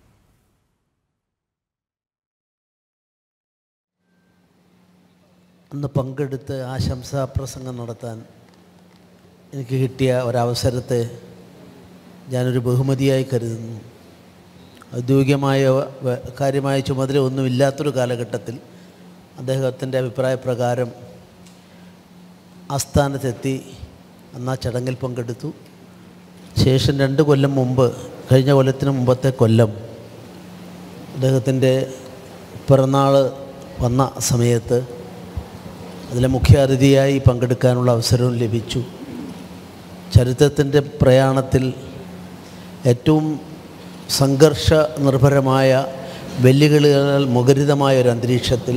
അന്ന് പങ്കെടുത്ത് ആശംസാ പ്രസംഗം നടത്താൻ എനിക്ക് കിട്ടിയ ഒരവസരത്തെ ഞാനൊരു ബഹുമതിയായി കരുതുന്നു ഔദ്യോഗികമായ വ- കാര്യമായ ചുമതല ഒന്നുമില്ലാത്തൊരു കാലഘട്ടത്തിൽ അദ്ദേഹത്തിൻ്റെ അഭിപ്രായ പ്രകാരം ആസ്ഥാനത്തെത്തി അന്ന് ആ ചടങ്ങിൽ പങ്കെടുത്തു ശേഷം രണ്ട് കൊല്ലം മുമ്പ് കഴിഞ്ഞ കൊല്ലത്തിന് മുമ്പത്തെ കൊല്ലം അദ്ദേഹത്തിൻ്റെ പിറന്നാൾ വന്ന സമയത്ത് അതിലെ മുഖ്യ അതിഥിയായി പങ്കെടുക്കാനുള്ള അവസരവും ലഭിച്ചു ചരിത്രത്തിൻ്റെ പ്രയാണത്തിൽ ഏറ്റവും സംഘർഷ നിർഭരമായ വെല്ലുവിളികളാൽ മുഖരിതമായ ഒരു അന്തരീക്ഷത്തിൽ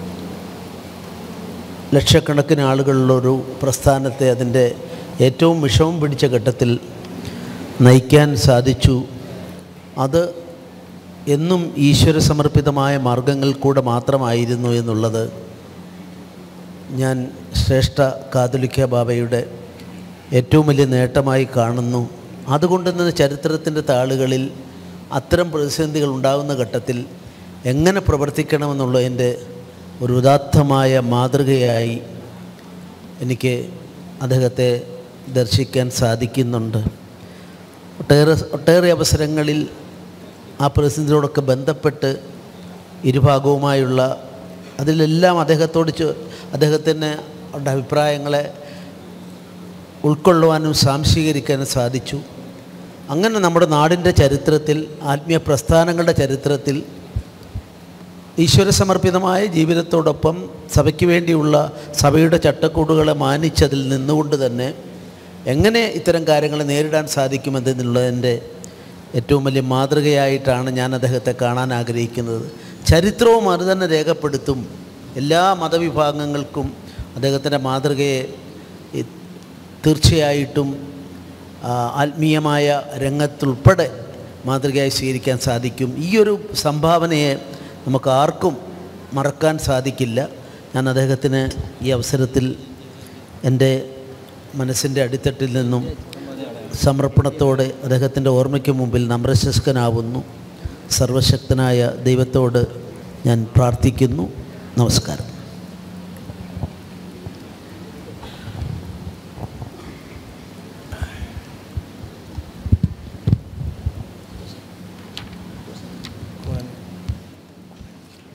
ലക്ഷക്കണക്കിന് ആളുകളുള്ളൊരു പ്രസ്ഥാനത്തെ അതിൻ്റെ ഏറ്റവും വിഷമം പിടിച്ച ഘട്ടത്തിൽ നയിക്കാൻ സാധിച്ചു അത് എന്നും ഈശ്വര സമർപ്പിതമായ മാർഗങ്ങൾ കൂടെ മാത്രമായിരുന്നു എന്നുള്ളത് ഞാൻ ശ്രേഷ്ഠ കാതോലിക്ക ബാബയുടെ ഏറ്റവും വലിയ നേട്ടമായി കാണുന്നു അതുകൊണ്ട് തന്നെ ചരിത്രത്തിൻ്റെ താളുകളിൽ അത്തരം പ്രതിസന്ധികൾ ഉണ്ടാകുന്ന ഘട്ടത്തിൽ എങ്ങനെ പ്രവർത്തിക്കണമെന്നുള്ളതിൻ്റെ ഒരു ഉദാത്തമായ മാതൃകയായി എനിക്ക് അദ്ദേഹത്തെ ദർശിക്കാൻ സാധിക്കുന്നുണ്ട് ഒട്ടേറെ ഒട്ടേറെ അവസരങ്ങളിൽ ആ പ്രതിസന്ധിയോടൊക്കെ ബന്ധപ്പെട്ട് ഇരുഭാഗവുമായുള്ള അതിലെല്ലാം അദ്ദേഹത്തോട് ചോ അദ്ദേഹത്തിന് അവരുടെ അഭിപ്രായങ്ങളെ ഉൾക്കൊള്ളുവാനും സാംശീകരിക്കാനും സാധിച്ചു അങ്ങനെ നമ്മുടെ നാടിൻ്റെ ചരിത്രത്തിൽ ആത്മീയ പ്രസ്ഥാനങ്ങളുടെ ചരിത്രത്തിൽ ഈശ്വര സമർപ്പിതമായ ജീവിതത്തോടൊപ്പം സഭയ്ക്ക് വേണ്ടിയുള്ള സഭയുടെ ചട്ടക്കൂടുകളെ മാനിച്ചതിൽ നിന്നുകൊണ്ട് തന്നെ എങ്ങനെ ഇത്തരം കാര്യങ്ങളെ നേരിടാൻ സാധിക്കുമെന്നുള്ളതിൻ്റെ ഏറ്റവും വലിയ മാതൃകയായിട്ടാണ് ഞാൻ അദ്ദേഹത്തെ കാണാൻ ആഗ്രഹിക്കുന്നത് ചരിത്രവും അത് തന്നെ രേഖപ്പെടുത്തും എല്ലാ മതവിഭാഗങ്ങൾക്കും അദ്ദേഹത്തിൻ്റെ മാതൃകയെ ഈ തീർച്ചയായിട്ടും ആ, ആത്മീയമായ രംഗത്തുൾപ്പെടെ മാതൃകയായി സ്വീകരിക്കാൻ സാധിക്കും ഈ ഒരു സംഭാവനയെ നമുക്ക് ആർക്കും മറക്കാൻ സാധിക്കില്ല ഞാൻ അദ്ദേഹത്തിന് ഈ അവസരത്തിൽ എൻ്റെ മനസ്സിൻ്റെ അടിത്തട്ടിൽ നിന്നും സമർപ്പണത്തോടെ അദ്ദേഹത്തിൻ്റെ ഓർമ്മയ്ക്ക് മുമ്പിൽ നമ്രശസ്കനാവുന്നു സർവശക്തനായ ദൈവത്തോട് ഞാൻ പ്രാർത്ഥിക്കുന്നു നമസ്കാരം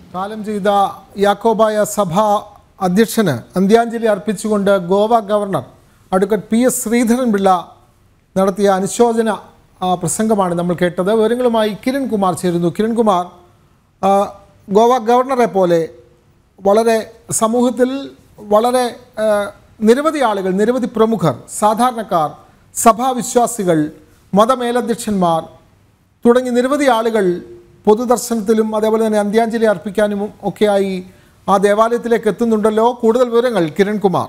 കാലം ചെയ്ത യാക്കോബായ സഭ അധ്യക്ഷന് അന്ത്യാഞ്ജലി അർപ്പിച്ചുകൊണ്ട് Goa governor advocate P S Sreedharan Pillai നടത്തിയ അനുശോചന ആ, പ്രസംഗമാണ് നമ്മൾ കേട്ടത് വിവരങ്ങളുമായി കിരൺ കുമാർ ചേരുന്നു കിരൺ കുമാർ ആ, ഗോവ ഗവർണറെ പോലെ വളരെ സമൂഹത്തിൽ വളരെ ആ, നിരവധി ആളുകൾ നിരവധി പ്രമുഖർ സാധാരണക്കാർ സഭാവിശ്വാസികൾ മതമേലധ്യക്ഷന്മാർ തുടങ്ങി നിരവധി ആളുകൾ പൊതുദർശനത്തിലും അതേപോലെ തന്നെ അന്ത്യാഞ്ജലി അർപ്പിക്കാനും ഒക്കെയായി ആ ദേവാലയത്തിലേക്ക് എത്തുന്നുണ്ടല്ലോ കൂടുതൽ വിവരങ്ങൾ കിരൺകുമാർ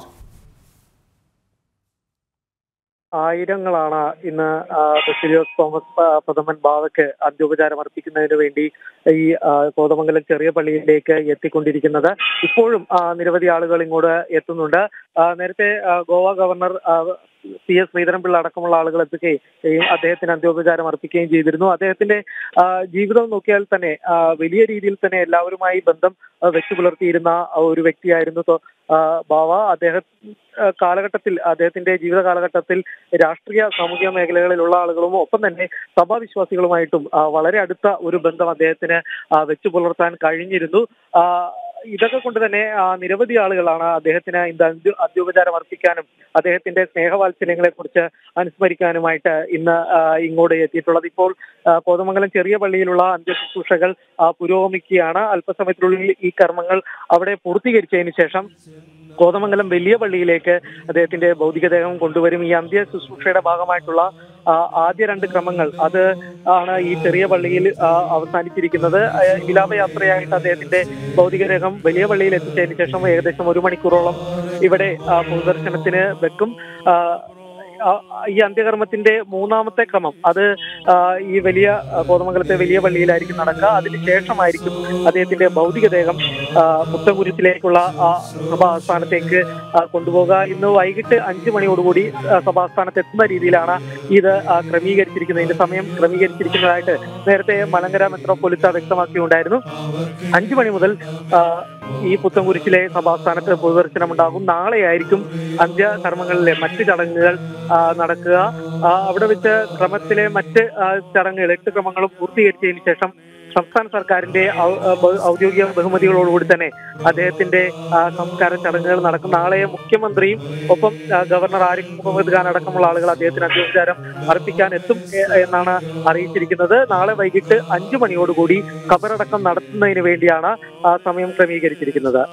ആയിരങ്ങളാണ് ഇന്ന് ആ, ബസിലിയോസ് തോമസ് പ- പ്രഥമൻ ബാവയ്ക്ക് അന്ത്യോപചാരം അർപ്പിക്കുന്നതിന് വേണ്ടി ഈ ആ, കോതമംഗലം ചെറിയ പള്ളിയിലേക്ക് എത്തിക്കൊണ്ടിരിക്കുന്നത് ഇപ്പോഴും ആ, നിരവധി ആളുകൾ ഇങ്ങോട്ട് എത്തുന്നുണ്ട് ആ, നേരത്തെ ആ, ഗോവ ഗവർണർ ആ, പി എസ് ശ്രീധരൻപിള്ള അടക്കമുള്ള ആളുകൾ എത്തുകയും അദ്ദേഹത്തിന് അന്ത്യോപചാരം അർപ്പിക്കുകയും ചെയ്തിരുന്നു അദ്ദേഹത്തിന്റെ ആ, ജീവിതം നോക്കിയാൽ തന്നെ ആ, വലിയ രീതിയിൽ തന്നെ എല്ലാവരുമായി ബന്ധം ആ, വെച്ചു പുലർത്തിയിരുന്ന ഒരു വ്യക്തിയായിരുന്നു തോ- ആ, ബാവ അദ്ദേഹം ആ, കാലഘട്ടത്തിൽ അദ്ദേഹത്തിന്റെ ജീവിത കാലഘട്ടത്തിൽ രാഷ്ട്രീയ സാമൂഹിക മേഖലകളിലുള്ള ആളുകളും ഒപ്പം തന്നെ സഭാവിശ്വാസികളുമായിട്ടും ആ, വളരെ അടുത്ത ഒരു ബന്ധം അദ്ദേഹത്തിന് ആ, വെച്ചു പുലർത്താൻ കഴിഞ്ഞിരുന്നു ആ, ഇതൊക്കെ കൊണ്ട് തന്നെ ആ, നിരവധി ആളുകളാണ് അദ്ദേഹത്തിന് ഇന്ന് അന്ത്യ- അന്ത്യോപചാരം അർപ്പിക്കാനും അദ്ദേഹത്തിന്റെ സ്നേഹവാത്സല്യങ്ങളെ കുറിച്ച് അനുസ്മരിക്കാനുമായിട്ട് ഇന്ന് ആ, ഇങ്ങോട്ട് എത്തിയിട്ടുള്ളത് ഇപ്പോൾ ആ, കോതമംഗലം ചെറിയ പള്ളിയിലുള്ള അന്ത്യശുശ്രൂഷകൾ ആ, പുരോഗമിക്കുകയാണ് അല്പസമയത്തിനുള്ളിൽ ഈ കർമ്മങ്ങൾ അവിടെ പൂർത്തീകരിച്ചതിന് ശേഷം കോതമംഗലം വലിയ പള്ളിയിലേക്ക് അദ്ദേഹത്തിന്റെ ഭൗതികദേഹം കൊണ്ടുവരും ഈ അന്ത്യ ശുശ്രൂഷയുടെ ഭാഗമായിട്ടുള്ള ആ, ആദ്യ രണ്ട് ക്രമങ്ങൾ അത് ആണ് ഈ ചെറിയ പള്ളിയിൽ ആ, അവസാനിച്ചിരിക്കുന്നത് ആ, വിലാപയാത്രയായിട്ട് അദ്ദേഹത്തിന്റെ ഭൗതികദേഹം വലിയ പള്ളിയിൽ എത്തിച്ചതിന് ശേഷം ഏകദേശം ഒരു മണിക്കൂറോളം ഇവിടെ ആ, പൊതുദർശനത്തിന് വെക്കും ആ, ആ, ഈ അന്ത്യകർമ്മത്തിന്റെ മൂന്നാമത്തെ ക്രമം അത് ആ, ഈ വലിയ ആ, കോതമംഗലത്തെ വലിയ പള്ളിയിലായിരിക്കും നടക്കുക അതിനുശേഷമായിരിക്കും അദ്ദേഹത്തിന്റെ ഭൗതികദേഹം ആ, പുത്തൻകുരിശിലേക്കുള്ള ആ, സഭാസ്ഥാനത്തേക്ക് ആ, കൊണ്ടുപോകുക ഇന്ന് വൈകിട്ട് അഞ്ചു മണിയോടുകൂടി ആ, സഭാസ്ഥാനത്ത് എത്തുന്ന രീതിയിലാണ് ഇത് ആ, ക്രമീകരിച്ചിരിക്കുന്നത് ഇതിന്റെ സമയം ക്രമീകരിച്ചിരിക്കുന്നതായിട്ട് നേരത്തെ മലങ്കര മെത്രോപൊലിത്ത വ്യക്തമാക്കിയുണ്ടായിരുന്നു അഞ്ചു മണി മുതൽ ആ, ഈ പുത്തൻകുരിശിലെ സഭാസ്ഥാനത്ത് പൊതുദർശനം ഉണ്ടാകും നാളെയായിരിക്കും അന്ത്യകർമ്മങ്ങളിലെ മറ്റ് ചടങ്ങുകൾ ആ, നടക്കുക ആ, അവിടെ വെച്ച് ക്രമത്തിലെ മറ്റ് ആ, ചടങ്ങുകൾ എട്ട് ക്രമങ്ങളും പൂർത്തീകരിച്ചതിന് ശേഷം സംസ്ഥാന സർക്കാരിന്റെ ഔ- ആ, ബഹു- ഔദ്യോഗിക ബഹുമതികളോടുകൂടി തന്നെ അദ്ദേഹത്തിന്റെ ആ, സംസ്കാര ചടങ്ങുകൾ നടക്കും നാളെ മുഖ്യമന്ത്രിയും ഒപ്പം ആ, ഗവർണർ ആരിഫ് മുഹമ്മദ് ഖാൻ അടക്കമുള്ള ആളുകൾ അദ്ദേഹത്തിന് അന്ത്യോപചാരം അർപ്പിക്കാൻ എത്തും എ- എന്നാണ് അറിയിച്ചിരിക്കുന്നത് നാളെ വൈകിട്ട് അഞ്ചു മണിയോടുകൂടി കബറടക്കം നടത്തുന്നതിന് വേണ്ടിയാണ് ആ സമയം ക്രമീകരിച്ചിരിക്കുന്നത്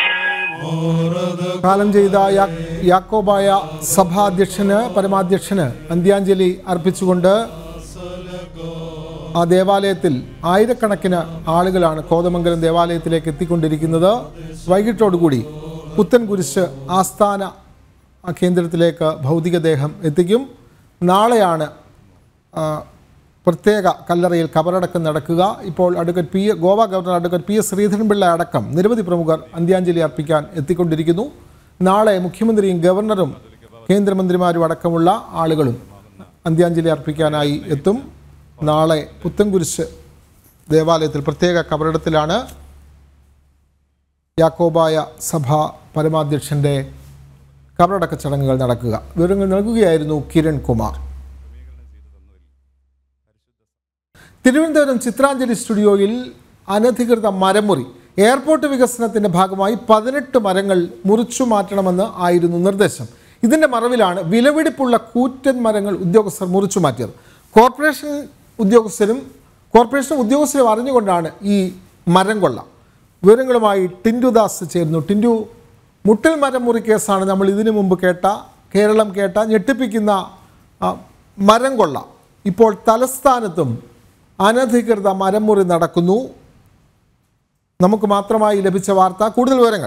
കാലം ചെയ്ത യാ- യാക്കോബായ സഭാധ്യക്ഷന് പരമാധ്യക്ഷന് അന്ത്യാഞ്ജലി അർപ്പിച്ചുകൊണ്ട് ആ ദേവാലയത്തിൽ ആയിരക്കണക്കിന് ആളുകളാണ് കോതമംഗലം ദേവാലയത്തിലേക്ക് എത്തിക്കൊണ്ടിരിക്കുന്നത് വൈകിട്ടോടുകൂടി പുത്തൻകുരിശ് ആസ്ഥാന ആ കേന്ദ്രത്തിലേക്ക് ഭൗതികദേഹം എത്തിക്കും നാളെയാണ് ആ, പ്രത്യേക കല്ലറയിൽ കബറടക്കം നടക്കുക ഇപ്പോൾ advocate P Goa governor advocate P S Sreedharan Pillai അടക്കം നിരവധി പ്രമുഖർ അന്ത്യാഞ്ജലി അർപ്പിക്കാൻ എത്തിക്കൊണ്ടിരിക്കുന്നു നാളെ മുഖ്യമന്ത്രിയും ഗവർണറും കേന്ദ്രമന്ത്രിമാരും അടക്കമുള്ള ആളുകളും അന്ത്യാഞ്ജലി അർപ്പിക്കാനായി എത്തും നാളെ പുത്തൻകുരിശ് ദേവാലയത്തിൽ പ്രത്യേക കബറിടത്തിലാണ് യാക്കോബായ സഭ പരമാധ്യക്ഷൻ്റെ കബറടക്ക ചടങ്ങുകൾ നടക്കുക വിവരങ്ങൾ നൽകുകയായിരുന്നു കിരൺ കുമാർ തിരുവനന്തപുരം ചിത്രാഞ്ജലി സ്റ്റുഡിയോയിൽ അനധികൃത മരമുറി എയർപോർട്ട് വികസനത്തിന്റെ ഭാഗമായി പതിനെട്ട് മരങ്ങൾ മുറിച്ചു മാറ്റണമെന്ന് ആയിരുന്നു നിർദ്ദേശം ഇതിന്റെ മറവിലാണ് വിലപിടിപ്പുള്ള കൂറ്റൻ മരങ്ങൾ ഉദ്യോഗസ്ഥർ മുറിച്ചു മാറ്റിയത് കോർപ്പറേഷൻ ഉദ്യോഗസ്ഥരും കോർപ്പറേഷൻ ഉദ്യോഗസ്ഥരും അറിഞ്ഞുകൊണ്ടാണ് ഈ മരം കൊള്ള വിവരങ്ങളുമായി ടിൻഡു ദാസ് ചേരുന്നു ടിൻഡു മുട്ടൽ മരം മുറി കേസാണ് നമ്മൾ ഇതിനു മുമ്പ് കേട്ട കേരളം കേട്ട ഞെട്ടിപ്പിക്കുന്ന ആ, മരം കൊള്ള ഇപ്പോൾ തലസ്ഥാനത്തും അനധികൃത മരമുറി നടക്കുന്നു നമുക്ക് മാത്രമായി ലഭിച്ച വാർത്ത കൂടുതൽ വിവരങ്ങൾ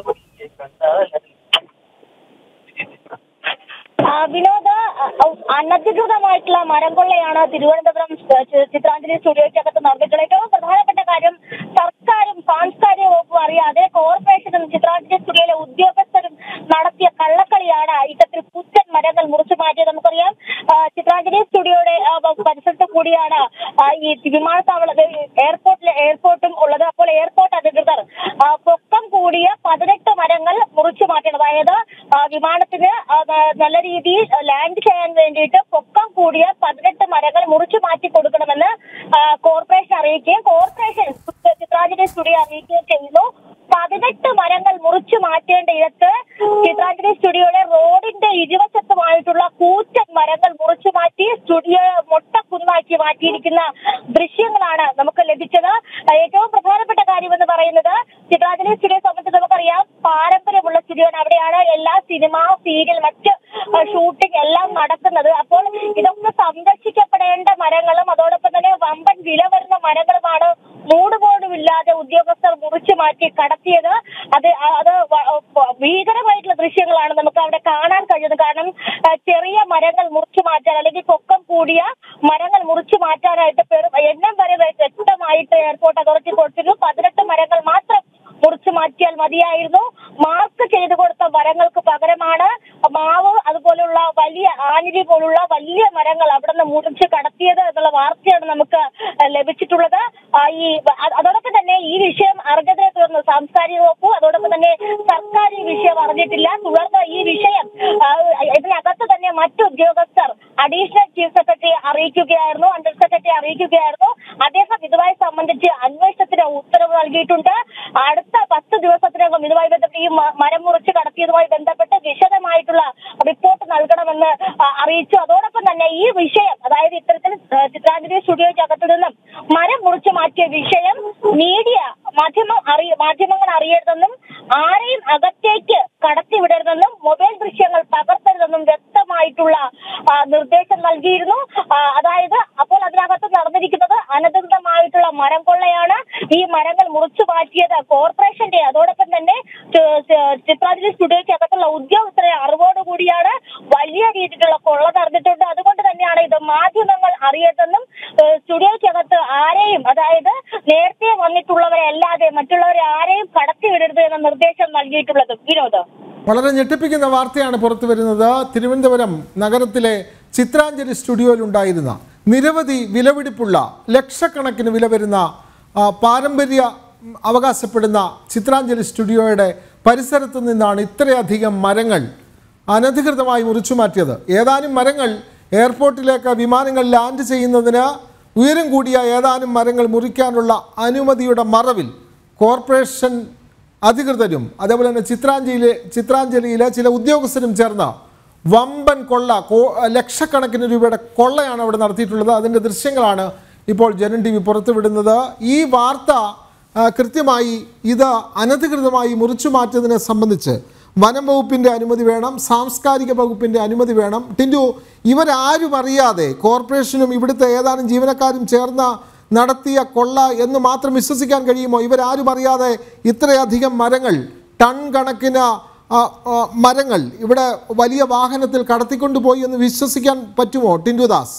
ആ, വിനോദ അ, അനധികൃതമായിട്ടുള്ള മരം കൊള്ളയാണ് തിരുവനന്തപുരം ച- ച- ചിത്രാഞ്ജലി സ്റ്റുഡിയോയ്ക്കകത്ത് നടന്നിട്ടുള്ളത് ഏറ്റവും പ്രധാനപ്പെട്ട കാര്യം സർക്കാരും സാംസ്കാരിക വകുപ്പും അറിയാതെ കോർപ്പറേഷനും ചിത്രാഞ്ജലി സ്റ്റുഡിയോയിലെ ഉദ്യോഗസ്ഥരും നടത്തിയ കള്ളക്കളിയാണ് ഇത്തരത്തിൽ പുത്തൻ മരങ്ങൾ മുറിച്ചു മാറ്റിയത് നമുക്കറിയാം ആ, ചിത്രാഞ്ജലി സ്റ്റുഡിയോയുടെ ആ, പ- പരിസരത്ത് കൂടിയാണ് ആ, ഈ വിമാനത്താവള എയർപോർട്ടിലെ എയർപോർട്ടും ഉള്ളത് അപ്പോൾ എയർപോർട്ട് അധികൃതർ ആ, പൊക്കം കൂടിയ പതിനെട്ട് മരങ്ങൾ മുറിച്ചു മാറ്റണം അതായത് ആ, വിമാനത്തിന് ആ, ന- നല്ല രീതിയിൽ ലാൻഡ് ചെയ്യാൻ വേണ്ടിയിട്ട് പൊക്കം കൂടിയ പതിനെട്ട് മരങ്ങൾ മുറിച്ചു മാറ്റി കൊടുക്കണമെന്ന് ആ, കോർപ്പറേഷൻ അറിയിക്കുകയും കോർപ്പറേഷൻ ചിത്രാഞ്ജലി സ്റ്റുഡിയോ അറിയിക്കുകയും ചെയ്യുന്നു പതിനെട്ട് മരങ്ങൾ മുറിച്ചു മാറ്റേണ്ട ഇടത്ത് ചിത്രാഞ്ജലി സ്റ്റുഡിയോയുടെ റോഡിന്റെ ഇരുവശത്തുമായിട്ടുള്ള കൂറ്റൻ മരങ്ങൾ മുറിച്ചു മാറ്റി സ്റ്റുഡിയോ മൊട്ടക്കുന്നാക്കി മാറ്റിയിരിക്കുന്ന ദൃശ്യങ്ങളാണ് നമുക്ക് ലഭിച്ചത് ഏറ്റവും പ്രധാനപ്പെട്ട കാര്യം എന്ന് പറയുന്നത് ചിത്രാഞ്ജലി സ്റ്റുഡിയോ സംബന്ധിച്ച് നമുക്കറിയാം പാരമ്പര്യമുള്ള സ്റ്റുഡിയോയാണ് അവിടെയാണ് എല്ലാ സിനിമ സീരിയൽ മറ്റ് ഷൂട്ടിംഗ് എല്ലാം നടക്കുന്നത് അപ്പോൾ ഇതൊക്കെ സംരക്ഷിക്കപ്പെടേണ്ട മരങ്ങളും അതോടൊപ്പം തന്നെ വമ്പൻ വില വരുന്ന മരങ്ങളുമാണ് മൂടുപോലുമില്ലാതെ ഉദ്യോഗസ്ഥർ മുറിച്ചു മാറ്റി കടത്തിയത് അത് അത് വ- ഭീകരമായിട്ടുള്ള ദൃശ്യങ്ങളാണ് നമുക്ക് അവിടെ കാണാൻ കഴിയുന്നത് കാരണം ആ, ചെറിയ മരങ്ങൾ മുറിച്ചു മാറ്റാൻ അല്ലെങ്കിൽ പൊക്കം കൂടിയ മരങ്ങൾ മുറിച്ചു മാറ്റാനായിട്ട് പെരും എണ്ണം വരെ വ്യക്തമായിട്ട് എയർപോർട്ട് അതോറിറ്റി കൊടുത്തിരുന്നു പതിനെട്ട് മരങ്ങൾ മാത്രം മുറിച്ചു മാറ്റിയാൽ മതിയായിരുന്നു മാർക്ക് ചെയ്തു കൊടുത്ത മരങ്ങൾക്ക് പകരമാണ് മാവ് അതുപോലുള്ള വലിയ ആഞ്ഞിലി പോലുള്ള വലിയ മരങ്ങൾ അവിടെ നിന്ന് മുറിച്ച് കടത്തിയത് എന്നുള്ള വാർത്തയാണ് നമുക്ക് ലഭിച്ചിട്ടുള്ളത് ആ, ഈ അ- അതോടൊപ്പം തന്നെ ഈ വിഷയം അറിഞ്ഞതിനെ തുടർന്ന് സാംസ്കാരിക വകുപ്പ് അതോടൊപ്പം തന്നെ സർക്കാർ ഈ വിഷയം അറിഞ്ഞിട്ടില്ല തുടർന്ന് ഈ വിഷയം ആ, ഇതിനകത്ത് തന്നെ മറ്റു ഉദ്യോഗസ്ഥർ അഡീഷണൽ ചീഫ് സെക്രട്ടറി അറിയിക്കുകയായിരുന്നു അണ്ടർ സെക്രട്ടറി അറിയിക്കുകയായിരുന്നു അദ്ദേഹം ഇതുമായി സംബന്ധിച്ച് അന്വേഷണത്തിന് ഉത്തരവ് നൽകിയിട്ടുണ്ട് അടുത്ത പത്ത് ദിവസത്തിനകം ഇതുമായി ബന്ധപ്പെട്ട് ഈ മ- മരം മുറിച്ച് കടത്തിയതുമായി ബന്ധപ്പെട്ട് വിശദമായിട്ടുള്ള റിപ്പോർട്ട് നൽകണമെന്ന് ആ, അറിയിച്ചു അതോടൊപ്പം തന്നെ ഈ വിഷയം അതായത് ഇത്തരത്തിൽ ആ, ചിത്രാഞ്ജലി സ്റ്റുഡിയോയ്ക്കകത്തു നിന്നും മരം മുറിച്ചു മാറ്റിയ വിഷയം മീഡിയ മാധ്യമം അറിയ മാധ്യമങ്ങൾ അറിയരുതെന്നും ആരെയും അകത്തേക്ക് കടത്തിവിടരുതെന്നും മൊബൈൽ ദൃശ്യങ്ങൾ പകർത്തരുതെന്നും വ്യക്തമായിട്ടുള്ള ആ, നിർദ്ദേശം നൽകിയിരുന്നു ആ, അതായത് അപ്പോൾ അതിനകത്ത് നടന്നിരിക്കുന്നത് അനധികൃതമായിട്ടുള്ള മരം കൊള്ളയാണ് ഈ മരങ്ങൾ മുറിച്ചു മാറ്റിയത് കോർപ്പറേഷന്റെ അതോടൊപ്പം തന്നെ ചി- ചി- ചിത്രാഞ്ജലി സ്റ്റുഡിയോയ്ക്കകത്തുള്ള ഉദ്യോഗസ്ഥരെ അറിവോടുകൂടിയാണ് വലിയ രീതിയിലുള്ള കൊള്ള നടന്നിട്ടുണ്ട് അതുകൊണ്ട് തന്നെയാണ് ഇത് മാധ്യമങ്ങൾ അറിയരുതെന്നും ഏഹ്, സ്റ്റുഡിയോയ്ക്കകത്ത് ആരെയും അതായത് നേരത്തെ വന്നിട്ടുള്ളവരെ അല്ലാതെ മറ്റുള്ളവരെ ആരെയും കടത്തിവിടരുത് എന്ന നിർദ്ദേശം നൽകിയിട്ടുള്ളത് വിനോദ് വളരെ ഞെട്ടിപ്പിക്കുന്ന വാർത്തയാണ് പുറത്തു വരുന്നത് തിരുവനന്തപുരം നഗരത്തിലെ ചിത്രാഞ്ജലി സ്റ്റുഡിയോയിലുണ്ടായിരുന്ന നിരവധി വിലപിടിപ്പുള്ള ലക്ഷക്കണക്കിന് വില വരുന്ന ആ, പാരമ്പര്യ ഉം, അവകാശപ്പെടുന്ന ചിത്രാഞ്ജലി സ്റ്റുഡിയോയുടെ പരിസരത്ത് നിന്നാണ് ഇത്രയധികം മരങ്ങൾ അനധികൃതമായി മുറിച്ചു മാറ്റിയത് ഏതാനും മരങ്ങൾ എയർപോർട്ടിലേക്ക് വിമാനങ്ങൾ ലാൻഡ് ചെയ്യുന്നതിന് ഉയരം കൂടിയ ഏതാനും മരങ്ങൾ മുറിക്കാനുള്ള അനുമതിയുടെ മറവിൽ കോർപ്പറേഷൻ അധികൃതരും അതേപോലെ തന്നെ ചിത്രാഞ്ജലിയിലെ ചിത്രാഞ്ജലിയിലെ ചില ഉദ്യോഗസ്ഥരും ചേർന്ന് വമ്പൻ കൊള്ള കോ- ലക്ഷക്കണക്കിന് രൂപയുടെ കൊള്ളയാണ് അവിടെ നടത്തിയിട്ടുള്ളത് അതിൻ്റെ ദൃശ്യങ്ങളാണ് ഇപ്പോൾ ജനൻ ടി വി പുറത്തുവിടുന്നത് ഈ വാർത്ത ആ, കൃത്യമായി ഇത് അനധികൃതമായി മുറിച്ചു മാറ്റിയതിനെ സംബന്ധിച്ച് വനം വകുപ്പിൻ്റെ അനുമതി വേണം സാംസ്കാരിക വകുപ്പിൻ്റെ അനുമതി വേണം ടിൻഡു ഇവരാരും അറിയാതെ കോർപ്പറേഷനും ഇവിടുത്തെ ഏതാനും ജീവനക്കാരും ചേർന്ന് നടത്തിയ കൊള്ള എന്ന് മാത്രം വിശ്വസിക്കാൻ കഴിയുമോ ഇവരാരും അറിയാതെ ഇത്രയധികം മരങ്ങൾ ടൺ കണക്കിന് ആ, ആ, മരങ്ങൾ ഇവിടെ വലിയ വാഹനത്തിൽ കടത്തിക്കൊണ്ടുപോയി എന്ന് വിശ്വസിക്കാൻ പറ്റുമോ ടിൻഡു ദാസ്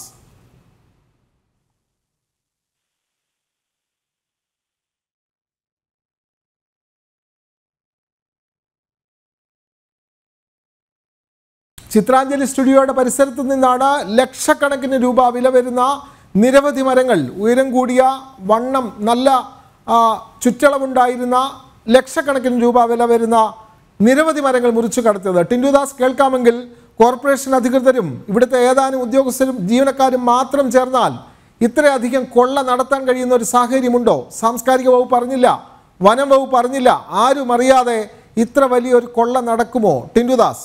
ചിത്രാഞ്ജലി സ്റ്റുഡിയോയുടെ പരിസരത്ത് നിന്നാണ് ലക്ഷക്കണക്കിന് രൂപ വില വരുന്ന നിരവധി മരങ്ങൾ ഉയരം കൂടിയ വണ്ണം നല്ല ആ, ചുറ്റളവുണ്ടായിരുന്ന ലക്ഷക്കണക്കിന് രൂപ വില വരുന്ന നിരവധി മരങ്ങൾ മുറിച്ചു കടത്തിയത് ടിൻഡുദാസ് കേൾക്കാമെങ്കിൽ കോർപ്പറേഷൻ അധികൃതരും ഇവിടുത്തെ ഏതാനും ഉദ്യോഗസ്ഥരും ജീവനക്കാരും മാത്രം ചേർന്നാൽ ഇത്രയധികം കൊള്ള നടത്താൻ കഴിയുന്ന ഒരു സാഹചര്യമുണ്ടോ സാംസ്കാരിക വകുപ്പ് അറിഞ്ഞില്ല വനം വകുപ്പ് അറിഞ്ഞില്ല ആരും അറിയാതെ ഇത്ര വലിയൊരു കൊള്ള നടക്കുമോ ടിൻഡുദാസ്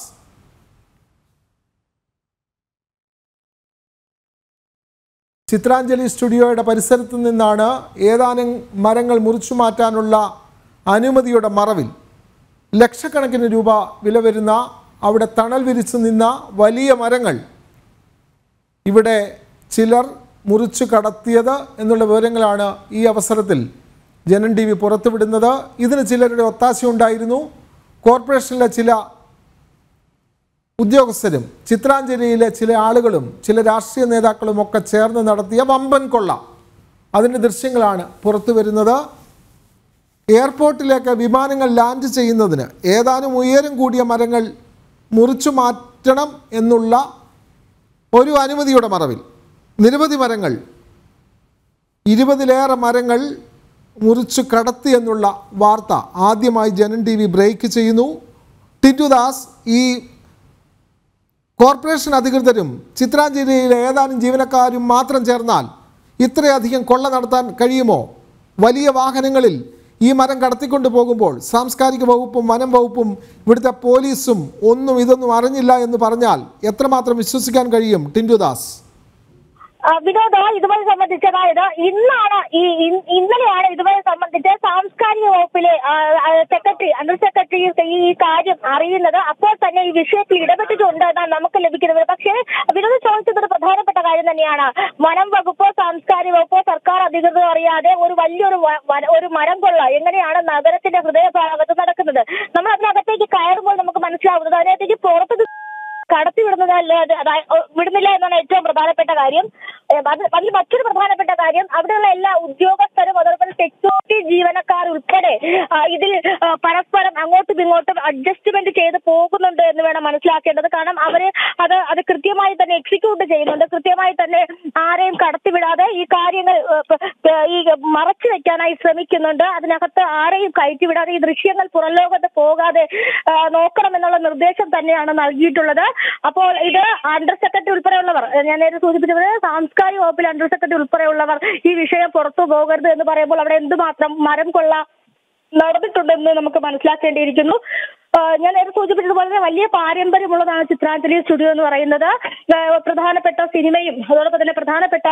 ചിത്രാഞ്ജലി സ്റ്റുഡിയോയുടെ പരിസരത്ത് നിന്നാണ് ഏതാനും മരങ്ങൾ മുറിച്ചു മാറ്റാനുള്ള അനുമതിയുടെ മറവിൽ ലക്ഷക്കണക്കിന് രൂപ വില വരുന്ന അവിടെ തണൽ വിരിച്ചു നിന്ന വലിയ മരങ്ങൾ ഇവിടെ ചിലർ മുറിച്ചു കടത്തിയത് എന്നുള്ള വിവരങ്ങളാണ് ഈ അവസരത്തിൽ ജനൻ ടി വി പുറത്തുവിടുന്നത് ഇതിന് ചിലരുടെ ഒത്താശയുണ്ടായിരുന്നു കോർപ്പറേഷനിലെ ചില ഉദ്യോഗസ്ഥരും ചിത്രാഞ്ജലിയിലെ ചില ആളുകളും ചില രാഷ്ട്രീയ നേതാക്കളും ഒക്കെ ചേർന്ന് നടത്തിയ വമ്പൻ കൊള്ള അതിൻ്റെ ദൃശ്യങ്ങളാണ് പുറത്തു വരുന്നത് എയർപോർട്ടിലേക്ക് വിമാനങ്ങൾ ലാൻഡ് ചെയ്യുന്നതിന് ഏതാനും ഉയരം കൂടിയ മരങ്ങൾ മുറിച്ചു മാറ്റണം എന്നുള്ള ഒരു അനുമതിയുടെ മറവിൽ നിരവധി മരങ്ങൾ ഇരുപതിലേറെ മരങ്ങൾ മുറിച്ചു കടത്തി എന്നുള്ള വാർത്ത ആദ്യമായി ജനൻ ടി വി ബ്രേക്ക് ചെയ്യുന്നു ടിറ്റുദാസ് ഈ കോർപ്പറേഷൻ അധികൃതരും ചിത്രാഞ്ജലിയിലെ ഏതാനും ജീവനക്കാരും മാത്രം ചേർന്നാൽ ഇത്രയധികം കൊള്ള നടത്താൻ കഴിയുമോ വലിയ വാഹനങ്ങളിൽ ഈ മരം കടത്തിക്കൊണ്ട് പോകുമ്പോൾ സാംസ്കാരിക വകുപ്പും വനം വകുപ്പും ഇവിടുത്തെ പോലീസും ഒന്നും ഇതൊന്നും അറിഞ്ഞില്ല എന്ന് പറഞ്ഞാൽ എത്രമാത്രം വിശ്വസിക്കാൻ കഴിയും ടിൻഡുദാസ് ആ, വിനോദ ഇതുമായി സംബന്ധിച്ച് അതായത് ഇന്നാണ് ഈ ഇൻ- ഇന്നലെയാണ് ഇതുമായി സംബന്ധിച്ച് സാംസ്കാരിക വകുപ്പിലെ ആ, ആ, സെക്രട്ടറി അണ്ടർ സെക്രട്ടറി ഈ ഈ കാര്യം അറിയുന്നത് അപ്പോൾ തന്നെ ഈ വിഷയത്തിൽ ഇടപെട്ടിട്ടുണ്ട് എന്നാണ് നമുക്ക് ലഭിക്കുന്നത് പക്ഷേ വിനോദ് ചോദിച്ചത് ഒരു പ്രധാനപ്പെട്ട കാര്യം തന്നെയാണ് വനം വകുപ്പോ സാംസ്കാരിക വകുപ്പോ സർക്കാർ അധികൃതർ അറിയാതെ ഒരു വലിയൊരു വ- വന- ഒരു മരം കൊള്ള എങ്ങനെയാണ് നഗരത്തിന്റെ ഹൃദയഭാഗത്ത് നടക്കുന്നത് നമ്മൾ അതിനകത്തേക്ക് കയറുമ്പോൾ നമുക്ക് മനസ്സിലാവുന്നത് അതിനകത്തേക്ക് പുറത്ത് കടത്തി വിടുന്നതല്ല അത് അതാ- ഒ- വിടുന്നില്ല എന്നാണ് ഏറ്റവും പ്രധാനപ്പെട്ട കാര്യം ഏ, അത് അതിൽ മറ്റൊരു പ്രധാനപ്പെട്ട കാര്യം അവിടെയുള്ള എല്ലാ ഉദ്യോഗസ്ഥരും അതോടൊപ്പം സെക്യൂരിറ്റി ജീവനക്കാർ ഉൾപ്പെടെ ആ, ഇതിൽ ആ, പരസ്പരം അങ്ങോട്ടും ഇങ്ങോട്ടും അഡ്ജസ്റ്റ്മെന്റ് ചെയ്ത് പോകുന്നുണ്ട് എന്ന് വേണം മനസ്സിലാക്കേണ്ടത് കാരണം അവര് അത് അത് കൃത്യമായി തന്നെ എക്സിക്യൂട്ട് ചെയ്യുന്നുണ്ട് കൃത്യമായി തന്നെ ആരെയും കടത്തിവിടാതെ ഈ കാര്യങ്ങൾ ഏ, പ- ഏ, ഈ മറച്ചു വെക്കാനായി ശ്രമിക്കുന്നുണ്ട് അതിനകത്ത് ആരെയും കയറ്റിവിടാതെ ഈ ദൃശ്യങ്ങൾ പുറം ലോകത്ത് പോകാതെ ആ, നോക്കണം എന്നുള്ള നിർദ്ദേശം തന്നെയാണ് നൽകിയിട്ടുള്ളത് അപ്പോൾ ഇത് അണ്ടർ സെക്രട്ടറി ഉൾപ്പെടെയുള്ളവർ ഏ, ഞാൻ നേരത്തെ സൂചിപ്പിച്ചത് സാംസ്കാരിക വകുപ്പിൽ അണ്ടർ സെക്രട്ടറി ഉൾപ്പെടെയുള്ളവർ ഈ വിഷയം പുറത്തു പോകരുത് എന്ന് പറയുമ്പോൾ അവിടെ എന്തുമാത്രം മരം കൊള്ള നടന്നിട്ടുണ്ടെന്ന് നമുക്ക് മനസ്സിലാക്കേണ്ടിയിരിക്കുന്നു ആ, ഞാൻ നേരത്തെ സൂചിപ്പിച്ചതുപോലെ തന്നെ വലിയ പാരമ്പര്യമുള്ളതാണ് ചിത്രാഞ്ജലി സ്റ്റുഡിയോ എന്ന് പറയുന്നത് ആ, പ്രധാനപ്പെട്ട സിനിമയും അതോടൊപ്പം തന്നെ പ്രധാനപ്പെട്ട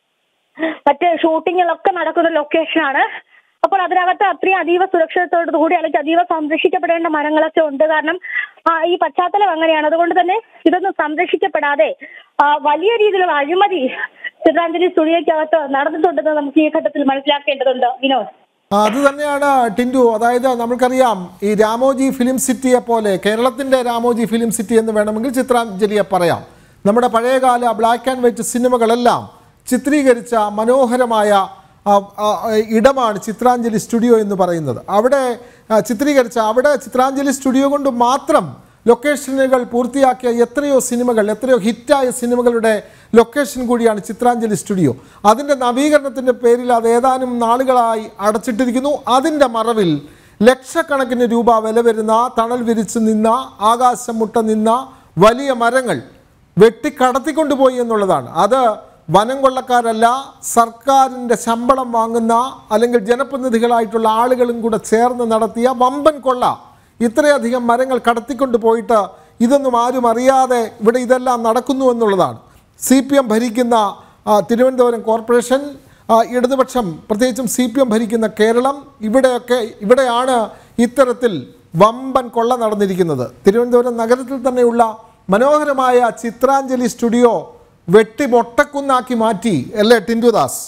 മറ്റ് ഷൂട്ടിങ്ങുകളൊക്കെ നടക്കുന്ന ലൊക്കേഷനാണ് അപ്പോൾ അതിനകത്ത് അത്രയും അതീവ സുരക്ഷിതത്തോടു കൂടി അല്ലെങ്കിൽ അതീവ സംരക്ഷിക്കപ്പെടേണ്ട മരങ്ങളൊക്കെ ഉണ്ട് കാരണം ആ, ഈ പശ്ചാത്തലം അങ്ങനെയാണ് അതുകൊണ്ട് തന്നെ ഇതൊന്നും സംരക്ഷിക്കപ്പെടാതെ ആ, വലിയ രീതിയിലുള്ള അഴിമതി ചിത്രാഞ്ജലി സ്റ്റുഡിയോയ്ക്കകത്ത് നടന്നിട്ടുണ്ടെന്ന് നമുക്ക് ഈ ഘട്ടത്തിൽ മനസ്സിലാക്കേണ്ടതുണ്ട് വിനോദ് ആ, അത് തന്നെയാണ് ടിൻഡു അതായത് നമുക്കറിയാം ഈ രാമോജി ഫിലിം സിറ്റിയെ പോലെ കേരളത്തിൻ്റെ രാമോജി ഫിലിം സിറ്റി എന്ന് വേണമെങ്കിൽ ചിത്രാഞ്ജലിയെ പറയാം നമ്മുടെ പഴയകാല ബ്ലാക്ക് ആൻഡ് വൈറ്റ് സിനിമകളെല്ലാം ചിത്രീകരിച്ച മനോഹരമായ ആ, ആ, ഇടമാണ് ചിത്രാഞ്ജലി സ്റ്റുഡിയോ എന്ന് പറയുന്നത് അവിടെ ആ, ചിത്രീകരിച്ച അവിടെ ചിത്രാഞ്ജലി സ്റ്റുഡിയോ കൊണ്ട് മാത്രം ലൊക്കേഷനുകൾ പൂർത്തിയാക്കിയ എത്രയോ സിനിമകൾ എത്രയോ ഹിറ്റായ സിനിമകളുടെ ലൊക്കേഷൻ കൂടിയാണ് ചിത്രാഞ്ജലി സ്റ്റുഡിയോ അതിൻ്റെ നവീകരണത്തിൻ്റെ പേരിൽ അത് ഏതാനും നാളുകളായി അടച്ചിട്ടിരിക്കുന്നു അതിൻ്റെ മറവിൽ ലക്ഷക്കണക്കിന് രൂപ വില വരുന്ന തണൽ വിരിച്ച് നിന്ന ആകാശം മുട്ട നിന്ന വലിയ മരങ്ങൾ വെട്ടിക്കടത്തിക്കൊണ്ടുപോയി എന്നുള്ളതാണ് അത് വനം കൊള്ളക്കാരല്ല സർക്കാരിൻ്റെ ശമ്പളം വാങ്ങുന്ന അല്ലെങ്കിൽ ജനപ്രതിനിധികളായിട്ടുള്ള ആളുകളും കൂടെ ചേർന്ന് നടത്തിയ വമ്പൻ കൊള്ള ഇത്രയധികം മരങ്ങൾ കടത്തിക്കൊണ്ട് പോയിട്ട് ഇതൊന്നും ആരും അറിയാതെ ഇവിടെ ഇതെല്ലാം നടക്കുന്നു എന്നുള്ളതാണ് സി പി എം ഭരിക്കുന്ന ആ, തിരുവനന്തപുരം കോർപ്പറേഷൻ ആ, ഇടതുപക്ഷം പ്രത്യേകിച്ചും സി പി എം ഭരിക്കുന്ന കേരളം ഇവിടെയൊക്കെ ഇവിടെയാണ് ഇത്തരത്തിൽ വമ്പൻ കൊള്ള നടന്നിരിക്കുന്നത് തിരുവനന്തപുരം നഗരത്തിൽ തന്നെയുള്ള മനോഹരമായ ചിത്രാഞ്ജലി സ്റ്റുഡിയോ വെട്ടി മൊട്ടക്കുന്നാക്കി മാറ്റി അല്ലേ ടിൻഡുദാസ്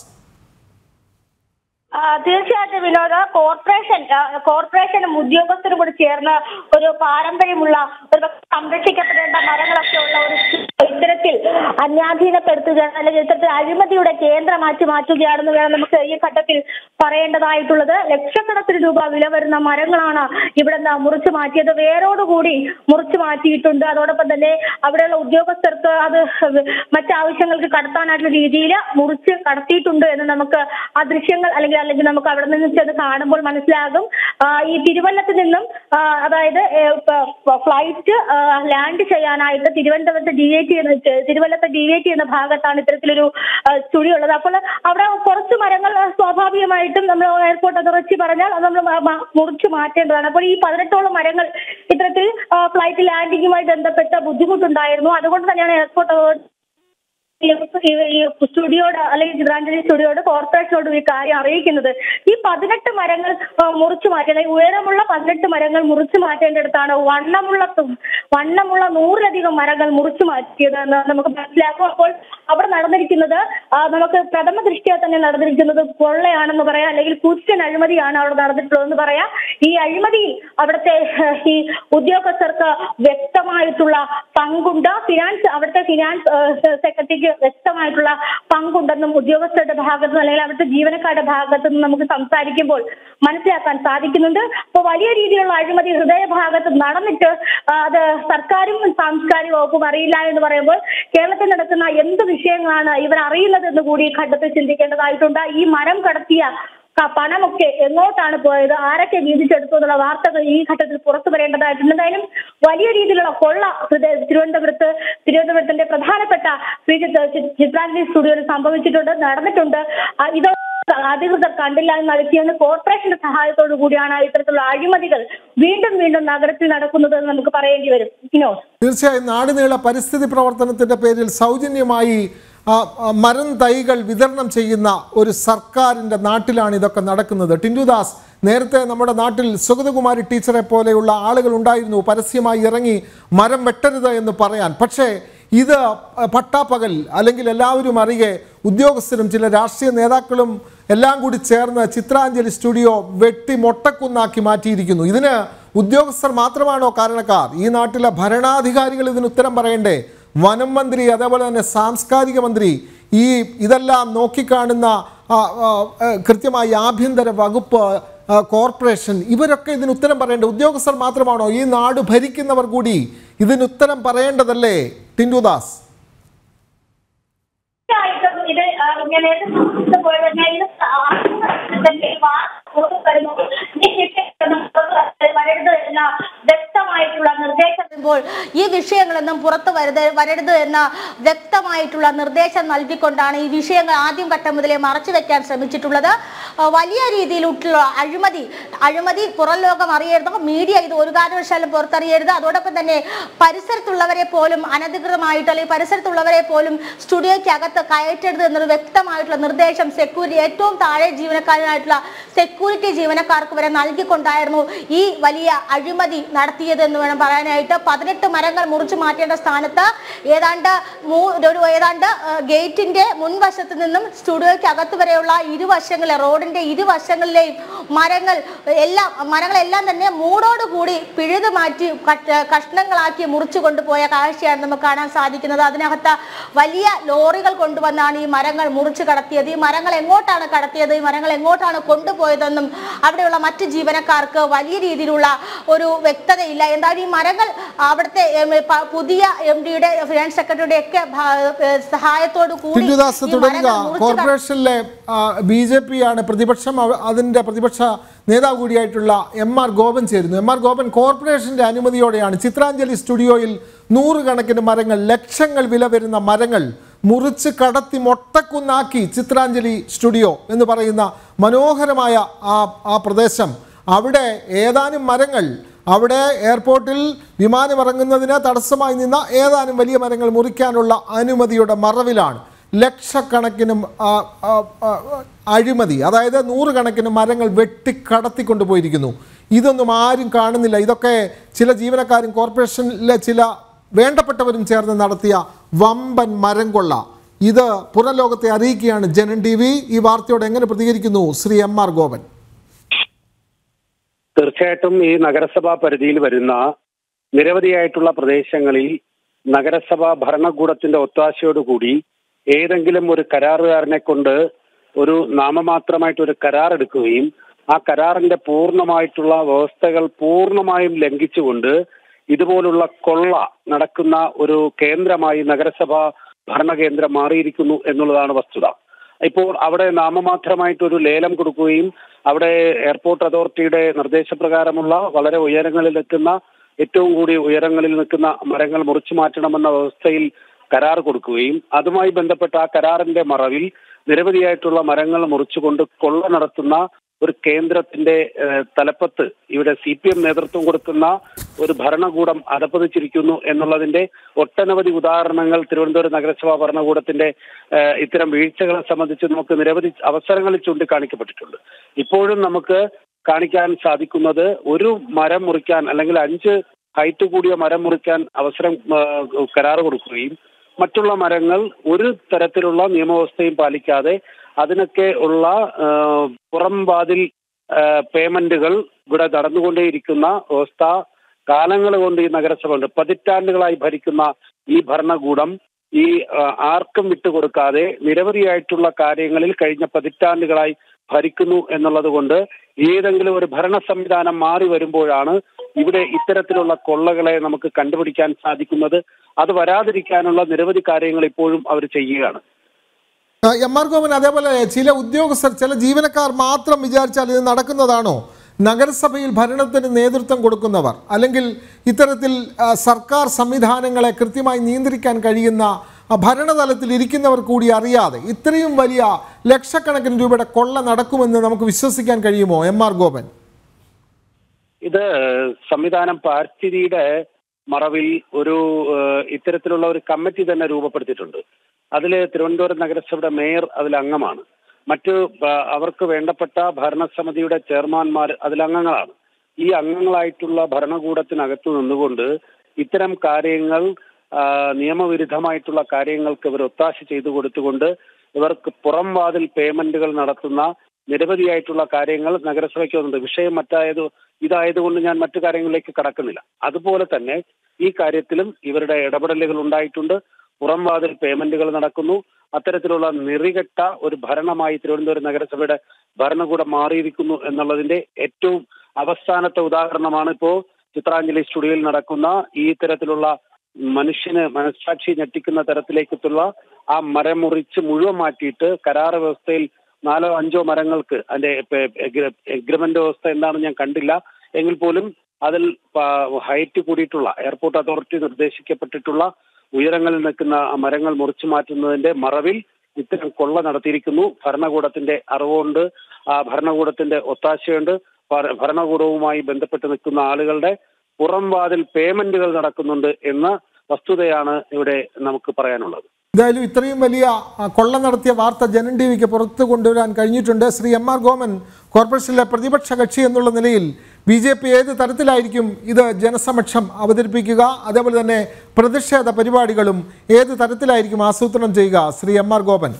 ആ, തീർച്ചയായിട്ടും വിനോദ കോർപ്പറേഷൻ ആ, കോർപ്പറേഷനും ഉദ്യോഗസ്ഥരും കൂടി ചേർന്ന് ഒരു പാരമ്പര്യമുള്ള ഒരു പക്ഷേ സംരക്ഷിക്കപ്പെടേണ്ട മരങ്ങളൊക്കെ ഉള്ള ഒരു ഇത്തരത്തിൽ അന്യാധീനപ്പെടുത്തുകയാണ് അല്ലെങ്കിൽ ഇത്തരത്തിൽ അഴിമതിയുടെ കേന്ദ്രമാക്കി മാറ്റുകയാണെന്ന് വേണം നമുക്ക് ഈ ഘട്ടത്തിൽ പറയേണ്ടതായിട്ടുള്ളത് ലക്ഷക്കണക്കിന് രൂപ വില വരുന്ന മരങ്ങളാണ് ഇവിടെ നിന്ന് മുറിച്ചു മാറ്റിയത് വേരോടുകൂടി മുറിച്ചു മാറ്റിയിട്ടുണ്ട് അതോടൊപ്പം തന്നെ അവിടെയുള്ള ഉദ്യോഗസ്ഥർക്ക് അത് മറ്റാവശ്യങ്ങൾക്ക് കടത്താനായിട്ടുള്ള രീതിയിൽ മുറിച്ച് കടത്തിയിട്ടുണ്ട് എന്ന് നമുക്ക് ആ ദൃശ്യങ്ങൾ അല്ലെങ്കിൽ അല്ലെങ്കിൽ നമുക്ക് അവിടെ നിന്ന് ചെന്ന് കാണുമ്പോൾ മനസ്സിലാകും ആ, ഈ തിരുവല്ലത്ത് നിന്നും ആ, അതായത് ഫ്ലൈറ്റ് ലാൻഡ് ചെയ്യാനായിട്ട് തിരുവനന്തപുരത്ത് ഡി ചെയ്യുന്ന തിരുവല്ലത്ത് ഡി ചെയ്യുന്ന ഭാഗത്താണ് ഇത്തരത്തിലൊരു സ്റ്റുഡിയോ ഉള്ളത് അപ്പോൾ അവിടെ കുറച്ച് മരങ്ങൾ ആ, സ്വാഭാവികമായിട്ടും നമ്മൾ എയർപോർട്ട് അതോറിറ്റി പറഞ്ഞാൽ അത് നമ്മൾ മ- മ- മുറിച്ച് മാറ്റേണ്ടതാണ് അപ്പോൾ ഈ പതിനെട്ടോളം മരങ്ങൾ ഇത്തരത്തിൽ ഫ്ലൈറ്റ് ലാൻഡിങ്ങുമായി ബന്ധപ്പെട്ട ബുദ്ധിമുട്ടുണ്ടായിരുന്നു അതുകൊണ്ട് തന്നെയാണ് എയർപോർട്ട് അതോറിറ്റി ഈ ഈ സ്റ്റുഡിയോട് അല്ലെങ്കിൽ ചിത്രാഞ്ജലി സ്റ്റുഡിയോട് കോർപ്പറേഷനോട് ഈ കാര്യം അറിയിക്കുന്നത് ഈ പതിനെട്ട് മരങ്ങൾ ആ, മുറിച്ചു മാറ്റേണ്ടത് ഉയരമുള്ള പതിനെട്ട് മരങ്ങൾ മുറിച്ചു മാറ്റേണ്ടടുത്താണ് വണ്ണമുള്ള തു- വണ്ണമുള്ള നൂറിലധികം മരങ്ങൾ മുറിച്ചു മാറ്റിയത് എന്ന് നമുക്ക് മനസ്സിലാക്കും അപ്പോൾ അവിടെ നടന്നിരിക്കുന്നത് ആ, നമുക്ക് പ്രഥമ ദൃഷ്ടിയ തന്നെ നടന്നിരിക്കുന്നത് കൊള്ളയാണെന്ന് പറയാം അല്ലെങ്കിൽ കൂറ്റൻ അഴിമതിയാണ് അവിടെ നടന്നിട്ടുള്ളതെന്ന് പറയാം ഈ അഴിമതിയിൽ അവിടുത്തെ ആ, ഈ ഉദ്യോഗസ്ഥർക്ക് വ്യക്തമായിട്ടുള്ള പങ്കുണ്ട് ഫിനാൻസ് അവിടുത്തെ ഫിനാൻസ് ആ, സെക്രട്ടറിക്ക് വ്യക്തമായിട്ടുള്ള പങ്കുണ്ടെന്നും ഉദ്യോഗസ്ഥരുടെ ഭാഗത്തു നിന്ന് അല്ലെങ്കിൽ അവിടുത്തെ ജീവനക്കാരുടെ ഭാഗത്തു നിന്ന് നമുക്ക് സംസാരിക്കുമ്പോൾ മനസ്സിലാക്കാൻ സാധിക്കുന്നുണ്ട് അപ്പോൾ വലിയ രീതിയിലുള്ള അഴിമതി ഹൃദയഭാഗത്ത് നടന്നിട്ട് ആ, അത് സർക്കാരും സാംസ്കാരിക വകുപ്പും അറിയില്ല എന്ന് പറയുമ്പോൾ കേരളത്തിൽ നടക്കുന്ന എന്ത് വിഷയങ്ങളാണ് ഇവർ അറിയുന്നതെന്ന് കൂടി ഈ ഘട്ടത്തിൽ ചിന്തിക്കേണ്ടതായിട്ടുണ്ട് ഈ മരം കടത്തിയ ക- പണമൊക്കെ എങ്ങോട്ടാണ് പോയത് ആരൊക്കെ വീതിച്ചെടുത്തു എന്നുള്ള വാർത്തകൾ ഈ ഘട്ടത്തിൽ പുറത്തു വരേണ്ടതായിട്ടുണ്ട് എന്തായാലും വലിയ രീതിയിലുള്ള കൊള്ള ഹൃദയ- തിരുവനന്തപുരത്ത് തിരുവനന്തപുരത്തിന്റെ പ്രധാനപ്പെട്ട ശ്രീ ചിത്ര- ചി- ചിത്രാഞ്ജലി സ്റ്റുഡിയോയിൽ സംഭവിച്ചിട്ടുണ്ട് നടന്നിട്ടുണ്ട് ആ, ഇത് അധികൃതർ കണ്ടില്ല എന്ന് നടത്തിയെന്ന് കോർപ്പറേഷന്റെ സഹായത്തോടു കൂടിയാണ് ഇത്തരത്തിലുള്ള അഴിമതികൾ വീണ്ടും വീണ്ടും നഗരത്തിൽ നടക്കുന്നത് എന്ന് നമുക്ക് പറയേണ്ടി വരും വിനോദ് തീർച്ചയായും നാടുനീള പരിസ്ഥിതി പ്രവർത്തനത്തിന്റെ പേരിൽ സൗജന്യമായി ആ, ആ, മരം തൈകൾ വിതരണം ചെയ്യുന്ന ഒരു സർക്കാരിൻ്റെ നാട്ടിലാണ് ഇതൊക്കെ നടക്കുന്നത് ടിൻഡുദാസ് നേരത്തെ നമ്മുടെ നാട്ടിൽ സുഗതകുമാരി ടീച്ചറെ പോലെയുള്ള ആളുകൾ ഉണ്ടായിരുന്നു പരസ്യമായി ഇറങ്ങി മരം വെട്ടരുത് എന്ന് പറയാൻ പക്ഷേ ഇത് പട്ടാപ്പകൽ അല്ലെങ്കിൽ എല്ലാവരും അറിയെ ഉദ്യോഗസ്ഥരും ചില രാഷ്ട്രീയ നേതാക്കളും എല്ലാം കൂടി ചേർന്ന് ചിത്രാഞ്ജലി സ്റ്റുഡിയോ വെട്ടി മൊട്ടക്കുന്നാക്കി മാറ്റിയിരിക്കുന്നു ഇതിന് ഉദ്യോഗസ്ഥർ മാത്രമാണോ കാരണക്കാർ ഈ നാട്ടിലെ ഭരണാധികാരികൾ ഇതിന് ഉത്തരം പറയണ്ടേ വനം മന്ത്രി അതേപോലെ തന്നെ സാംസ്കാരിക മന്ത്രി ഈ ഇതെല്ലാം നോക്കിക്കാണുന്ന ആ, ആ, ആ, കൃത്യമായി ആഭ്യന്തര വകുപ്പ് ആ, കോർപ്പറേഷൻ ഇവരൊക്കെ ഇതിന് ഉത്തരം പറയേണ്ട ഉദ്യോഗസ്ഥർ മാത്രമാണോ ഈ നാട് ഭരിക്കുന്നവർ കൂടി ഇതിന് ഉത്തരം പറയേണ്ടതല്ലേ ടിൻഡുദാസ് തീർച്ചയായിട്ടും ഇത് ആ, ഞാൻ നേരത്തെ സൂചിപ്പിച്ച പോലെ തന്നെ ഇത് ഇതിന്റെ വാ- പുറത്ത് വരുന്നു. ഈ വിഷയത്തിലൊന്നും പുറത്ത് വരരുത് എന്ന വ്യക്തമായിട്ടുള്ള നിർദ്ദേശം വരുമ്പോൾ ഈ വിഷയങ്ങളൊന്നും പുറത്തു വരുത് വരരുത് എന്ന വ്യക്തമായിട്ടുള്ള നിർദ്ദേശം നൽകിക്കൊണ്ടാണ് ഈ വിഷയങ്ങൾ ആദ്യം ഘട്ടം മുതലേ മറച്ചു വെക്കാൻ ശ്രമിച്ചിട്ടുള്ളത് ആ, വലിയ രീതിയിലുള്ള അഴിമതി അഴിമതി പുറം ലോകം അറിയരുത് മീഡിയ ഇത് ഒരു കാരണവശാലും പുറത്തറിയരുത് അതോടൊപ്പം തന്നെ പരിസരത്തുള്ളവരെ പോലും അനധികൃതമായിട്ട് അല്ലെങ്കിൽ പരിസരത്തുള്ളവരെ പോലും സ്റ്റുഡിയോയ്ക്ക് അകത്ത് കയറ്റരുത് എന്നൊരു വ്യക്തമായിട്ടുള്ള നിർദ്ദേശം സെക്യൂരിറ്റി ഏറ്റവും താഴെ ജീവനക്കാരനായിട്ടുള്ള സെക്യൂരിറ്റി ജീവനക്കാർക്ക് വരെ നൽകിക്കൊണ്ടായിരുന്നു ഈ വലിയ അഴിമതി നടത്തിയത് എന്ന് വേണം പറയാനായിട്ട് പതിനെട്ട് മരങ്ങൾ മുറിച്ചു മാറ്റേണ്ട സ്ഥാനത്ത് ഏതാണ്ട് മൂ- ഒരു ഏതാണ്ട് ആ, ഗേറ്റിന്റെ മുൻവശത്ത് നിന്നും സ്റ്റുഡിയോയ്ക്ക് അകത്ത് വരെയുള്ള ഇരുവശങ്ങളിലെ റോഡിന്റെ ഇരുവശങ്ങളിലെയും മരങ്ങൾ എല്ലാം മരങ്ങളെല്ലാം തന്നെ മൂടോടുകൂടി പിഴുതു മാറ്റി കട്ട്- കഷ്ണങ്ങളാക്കി മുറിച്ചു കൊണ്ടുപോയ കാഴ്ചയാണ് നമുക്ക് കാണാൻ സാധിക്കുന്നത് അതിനകത്ത് വലിയ ലോറികൾ കൊണ്ടുവന്നാണ് ഈ മരങ്ങൾ മുറിച്ചു കടത്തിയത് ഈ മരങ്ങൾ എങ്ങോട്ടാണ് കടത്തിയത് ഈ മരങ്ങൾ എങ്ങോട്ടാണ് കൊണ്ടുപോയതെന്നും അവിടെയുള്ള മറ്റ് ജീവനക്കാർക്ക് വലിയ രീതിയിലുള്ള ഒരു വ്യക്തതയില്ല എന്തായാലും ഈ മരങ്ങൾ അവിടുത്തെ എം, പ- പുതിയ എം ഡിയുടെ ഫിനാൻസ് സെക്രട്ടറിയുടെ ഒക്കെ സഹായത്തോടു കൂടി ടിൻഡുദാസ് ഈ തുടരുക മരങ്ങൾ മുറിച്ചു കട- കോർപ്പറേഷനിലെ ബി ജെ പി ആണ് പ്രതിപക്ഷം അവ- അതിന്റെ പ്രതിപക്ഷ നേതാവ് കൂടിയായിട്ടുള്ള എം ആർ ഗോപൻ ചേരുന്നു എം ആർ ഗോപൻ കോർപ്പറേഷന്റെ അനുമതിയോടെയാണ് ചിത്രാഞ്ജലി സ്റ്റുഡിയോയിൽ നൂറുകണക്കിന് മരങ്ങൾ ലക്ഷങ്ങൾ വില വരുന്ന മരങ്ങൾ മുറിച്ച് കടത്തി മൊട്ടക്കുന്നാക്കി ചിത്രാഞ്ജലി സ്റ്റുഡിയോ എന്ന് പറയുന്ന മനോഹരമായ ആ ആ പ്രദേശം അവിടെ ഏതാനും മരങ്ങൾ അവിടെ എയർപോർട്ടിൽ വിമാനമിറങ്ങുന്നതിന് തടസ്സമായി നിന്ന ഏതാനും വലിയ മരങ്ങൾ മുറിക്കാനുള്ള അനുമതിയുടെ മറവിലാണ് ലക്ഷക്കണക്കിന് ആ, ആ, ആ, അഴിമതി അതായത് നൂറുകണക്കിന് മരങ്ങൾ വെട്ടിക്കടത്തിക്കൊണ്ടു പോയിരിക്കുന്നു ഇതൊന്നും ആരും കാണുന്നില്ല ഇതൊക്കെ ചില ജീവനക്കാരും കോർപ്പറേഷനിലെ ചില വേണ്ടപ്പെട്ടവരും ചേർന്ന് നടത്തിയ വമ്പൻ മരം കൊള്ള ഇത് പുറം ലോകത്തെ അറിയിക്കുകയാണ് ജനൻ ടി വി ഈ വാർത്തയോട് എങ്ങനെ പ്രതികരിക്കുന്നു ശ്രീ എം ആർ ഗോപൻ തീർച്ചയായിട്ടും ഈ നഗരസഭാ പരിധിയിൽ വരുന്ന നിരവധിയായിട്ടുള്ള പ്രദേശങ്ങളിൽ നഗരസഭാ ഭരണകൂടത്തിന്റെ ഒത്താശയോടുകൂടി ഏതെങ്കിലും ഒരു കരാറുകാരനെ കൊണ്ട് ഒരു നാമമാത്രമായിട്ട് ഒരു കരാർ എടുക്കുകയും ആ കരാറിന്റെ പൂർണ്ണമായിട്ടുള്ള വ്യവസ്ഥകൾ പൂർണ്ണമായും ലംഘിച്ചുകൊണ്ട് ഇതുപോലുള്ള കൊള്ള നടക്കുന്ന ഒരു കേന്ദ്രമായി നഗരസഭ ഭരണകേന്ദ്രം മാറിയിരിക്കുന്നു എന്നുള്ളതാണ് വസ്തുത ഇപ്പോൾ അവിടെ നാമമാത്രമായിട്ട് ഒരു ലേലം കൊടുക്കുകയും അവിടെ എയർപോർട്ട് അതോറിറ്റിയുടെ നിർദ്ദേശപ്രകാരമുള്ള വളരെ ഉയരങ്ങളിൽ നിൽക്കുന്ന ഏറ്റവും കൂടി ഉയരങ്ങളിൽ നിൽക്കുന്ന മരങ്ങൾ മുറിച്ചു മാറ്റണമെന്ന വ്യവസ്ഥയിൽ കരാർ കൊടുക്കുകയും അതുമായി ബന്ധപ്പെട്ട ആ കരാറിന്റെ മറവിൽ നിരവധിയായിട്ടുള്ള മരങ്ങൾ മുറിച്ചുകൊണ്ട് കൊള്ള നടത്തുന്ന ഒരു കേന്ദ്രത്തിന്റെ ഏഹ്, തലപ്പത്ത് ഇവിടെ സി പി എം നേതൃത്വം കൊടുക്കുന്ന ഒരു ഭരണകൂടം അധപ്പതിച്ചിരിക്കുന്നു എന്നുള്ളതിന്റെ ഒട്ടനവധി ഉദാഹരണങ്ങൾ തിരുവനന്തപുരം നഗരസഭാ ഭരണകൂടത്തിന്റെ ഏഹ്, ഇത്തരം വീഴ്ചകളെ സംബന്ധിച്ച് നമുക്ക് നിരവധി അവസരങ്ങളിൽ ചൂണ്ടിക്കാണിക്കപ്പെട്ടിട്ടുണ്ട് ഇപ്പോഴും നമുക്ക് കാണിക്കാൻ സാധിക്കുന്നത് ഒരു മരം മുറിക്കാൻ അല്ലെങ്കിൽ അഞ്ച് ഹൈറ്റ് കൂടിയ മരം മുറിക്കാൻ അവസരം ഏഹ്, കരാർ കൊടുക്കുകയും മറ്റുള്ള മരങ്ങൾ ഒരു തരത്തിലുള്ള നിയമവ്യവസ്ഥയും പാലിക്കാതെ അതിനൊക്കെ ഉള്ള ഏഹ്, പുറംവാതിൽ ഏഹ്, പേയ്മെന്റുകൾ ഇവിടെ നടന്നുകൊണ്ടേയിരിക്കുന്ന വ്യവസ്ഥ കാലങ്ങൾ കൊണ്ട് ഈ നഗരസഭ ഉണ്ട് പതിറ്റാണ്ടുകളായി ഭരിക്കുന്ന ഈ ഭരണകൂടം ഈ ഏഹ്, ആർക്കും വിട്ടുകൊടുക്കാതെ നിരവധിയായിട്ടുള്ള കാര്യങ്ങളിൽ കഴിഞ്ഞ പതിറ്റാണ്ടുകളായി ഭരിക്കുന്നു എന്നുള്ളത് കൊണ്ട് ഏതെങ്കിലും ഒരു ഭരണ സംവിധാനം മാറി വരുമ്പോഴാണ് ഇവിടെ ഇത്തരത്തിലുള്ള കൊള്ളകളെ നമുക്ക് കണ്ടുപിടിക്കാൻ സാധിക്കുന്നത് അത് വരാതിരിക്കാനുള്ള നിരവധി കാര്യങ്ങൾ ഇപ്പോഴും അവർ ചെയ്യുകയാണ് ആ, എം ആർ ഗോപൻ അതേപോലെ ചില ഉദ്യോഗസ്ഥർ ചില ജീവനക്കാർ മാത്രം വിചാരിച്ചാൽ ഇത് നടക്കുന്നതാണോ നഗരസഭയിൽ ഭരണത്തിന് നേതൃത്വം കൊടുക്കുന്നവർ അല്ലെങ്കിൽ ഇത്തരത്തിൽ ആ, സർക്കാർ സംവിധാനങ്ങളെ കൃത്യമായി നിയന്ത്രിക്കാൻ കഴിയുന്ന ആ, ഭരണതലത്തിൽ ഇരിക്കുന്നവർ കൂടി അറിയാതെ ഇത്രയും വലിയ ലക്ഷക്കണക്കിന് രൂപയുടെ കൊള്ള നടക്കുമെന്ന് നമുക്ക് വിശ്വസിക്കാൻ കഴിയുമോ എം ആർ ഗോപൻ ഇത് സംവിധാനം പാരിസ്ഥിതിയുടെ മറവിൽ ഒരു ഏഹ്, ഇത്തരത്തിലുള്ള ഒരു കമ്മിറ്റി തന്നെ രൂപപ്പെടുത്തിയിട്ടുണ്ട് അതിൽ തിരുവനന്തപുരം നഗരസഭയുടെ മേയർ അതിൽ അംഗമാണ് മറ്റു ബ- അവർക്ക് വേണ്ടപ്പെട്ട ഭരണസമിതിയുടെ ചെയർമാൻമാർ അതിൽ അംഗങ്ങളാണ് ഈ അംഗങ്ങളായിട്ടുള്ള ഭരണകൂടത്തിനകത്ത് നിന്നുകൊണ്ട് ഇത്തരം കാര്യങ്ങൾ ആ, നിയമവിരുദ്ധമായിട്ടുള്ള കാര്യങ്ങൾക്ക് ഇവർ ഒത്താശ ചെയ്തു കൊടുത്തുകൊണ്ട് ഇവർക്ക് പുറം വാതിൽ പേയ്മെന്റുകൾ നടത്തുന്ന നിരവധിയായിട്ടുള്ള കാര്യങ്ങൾ നഗരസഭയ്ക്ക് വന്നിട്ടുണ്ട് വിഷയം മറ്റായത് ഇതായതുകൊണ്ട് ഞാൻ മറ്റു കാര്യങ്ങളിലേക്ക് കടക്കുന്നില്ല അതുപോലെ തന്നെ ഈ കാര്യത്തിലും ഇവരുടെ ഇടപെടലുകൾ ഉണ്ടായിട്ടുണ്ട് പുറം വാതിൽ പേയ്മെന്റുകൾ നടക്കുന്നു അത്തരത്തിലുള്ള നിറികെട്ട ഒരു ഭരണമായി തിരുവനന്തപുരം നഗരസഭയുടെ ഭരണകൂടം മാറിയിരിക്കുന്നു എന്നുള്ളതിന്റെ ഏറ്റവും അവസാനത്തെ ഉദാഹരണമാണ് ഇപ്പോ ചിത്രാഞ്ജലി സ്റ്റുഡിയോയിൽ നടക്കുന്ന ഈ തരത്തിലുള്ള മനുഷ്യന് മനസ്സാക്ഷി ഞെട്ടിക്കുന്ന തരത്തിലേക്കുള്ള ആ മരം മുറിച്ച് മുഴുവൻ മാറ്റിയിട്ട് കരാർ വ്യവസ്ഥയിൽ നാലോ അഞ്ചോ മരങ്ങൾക്ക് അതിന്റെ എഗ്രിമെന്റ് വ്യവസ്ഥ എന്താണെന്ന് ഞാൻ കണ്ടില്ല എങ്കിൽ പോലും അതിൽ ഹൈറ്റ് കൂടിയിട്ടുള്ള എയർപോർട്ട് അതോറിറ്റി നിർദ്ദേശിക്കപ്പെട്ടിട്ടുള്ള ഉയരങ്ങളിൽ നിൽക്കുന്ന ആ മരങ്ങൾ മുറിച്ചു മാറ്റുന്നതിന്റെ മറവിൽ ഇത്തരം കൊള്ള നടത്തിയിരിക്കുന്നു ഭരണകൂടത്തിന്റെ അറിവുണ്ട് ആ ഭരണകൂടത്തിന്റെ ഒത്താശയുണ്ട് ഭര- ഭരണകൂടവുമായി ബന്ധപ്പെട്ട് നിൽക്കുന്ന ആളുകളുടെ പുറം വാതിൽ പേയ്മെന്റുകൾ നടക്കുന്നുണ്ട് എന്ന വസ്തുതയാണ് ഇവിടെ നമുക്ക് പറയാനുള്ളത് എന്തായാലും ഇത്രയും വലിയ ആ, കൊള്ള നടത്തിയ വാർത്ത ജനൻ ടി വിക്ക് പുറത്തു കൊണ്ടുവരാൻ കഴിഞ്ഞിട്ടുണ്ട് ശ്രീ എം ആർ ഗോമൻ കോർപ്പറേഷനിലെ പ്രതിപക്ഷ കക്ഷി എന്നുള്ള നിലയിൽ ബി ജെ പി ഏത് തരത്തിലായിരിക്കും ഇത് ജനസമക്ഷം അവതരിപ്പിക്കുക അതേപോലെ തന്നെ പ്രതിഷേധ പരിപാടികളും ഏത് തരത്തിലായിരിക്കും ആസൂത്രണം ചെയ്യുക ശ്രീ എം ആർ ഗോപൻ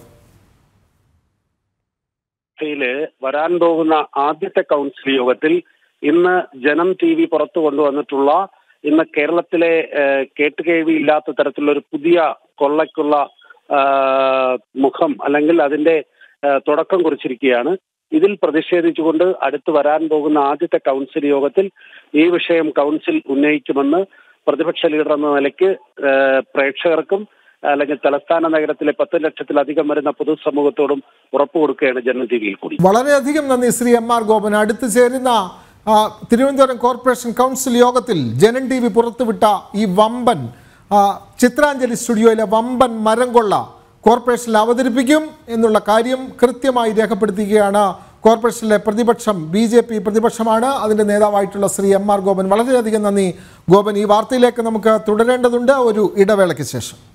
യില് വരാൻ പോകുന്ന ആദ്യത്തെ കൗൺസിൽ യോഗത്തിൽ ഇന്ന് ജനം ടി വി പുറത്തു കൊണ്ടുവന്നിട്ടുള്ള ഇന്ന് കേരളത്തിലെ ഏഹ്, കേട്ടുകേൾവിയില്ലാത്ത തരത്തിലുള്ള ഒരു പുതിയ കൊള്ളയ്ക്കുള്ള ആഹ്, മുഖം അല്ലെങ്കിൽ അതിന്റെ ആഹ്, തുടക്കം കുറിച്ചിരിക്കുകയാണ് ഇതിൽ പ്രതിഷേധിച്ചുകൊണ്ട് അടുത്ത് വരാൻ പോകുന്ന ആദ്യത്തെ കൗൺസിൽ യോഗത്തിൽ ഈ വിഷയം കൗൺസിൽ ഉന്നയിക്കുമെന്ന് പ്രതിപക്ഷ ലീഡർ എന്ന നിലയ്ക്ക് ഏഹ്, പ്രേക്ഷകർക്കും അല്ലെങ്കിൽ തലസ്ഥാന നഗരത്തിലെ പത്ത് ലക്ഷത്തിലധികം വരുന്ന പൊതുസമൂഹത്തോടും ഉറപ്പ് കൊടുക്കുകയാണ് ജനൻ ടി വിയിൽ കൂടി വളരെയധികം നന്ദി ശ്രീ എം ആർ ഗോപൻ അടുത്ത് ചേരുന്ന ആ, തിരുവനന്തപുരം കോർപ്പറേഷൻ കൗൺസിൽ യോഗത്തിൽ ജനൻ ടി വി പുറത്തുവിട്ട ഈ വമ്പൻ ആ, ചിത്രാഞ്ജലി സ്റ്റുഡിയോയിലെ വമ്പൻ മരം കൊള്ള കോർപ്പറേഷനിൽ അവതരിപ്പിക്കും എന്നുള്ള കാര്യം കൃത്യമായി രേഖപ്പെടുത്തുകയാണ് കോർപ്പറേഷനിലെ പ്രതിപക്ഷം ബി ജെ പി പ്രതിപക്ഷമാണ് അതിൻ്റെ നേതാവായിട്ടുള്ള ശ്രീ എം ആർ ഗോപൻ വളരെയധികം നന്ദി ഗോപൻ ഈ വാർത്തയിലേക്ക് നമുക്ക് തുടരേണ്ടതുണ്ട് ഒരു ഇടവേളയ്ക്ക് ശേഷം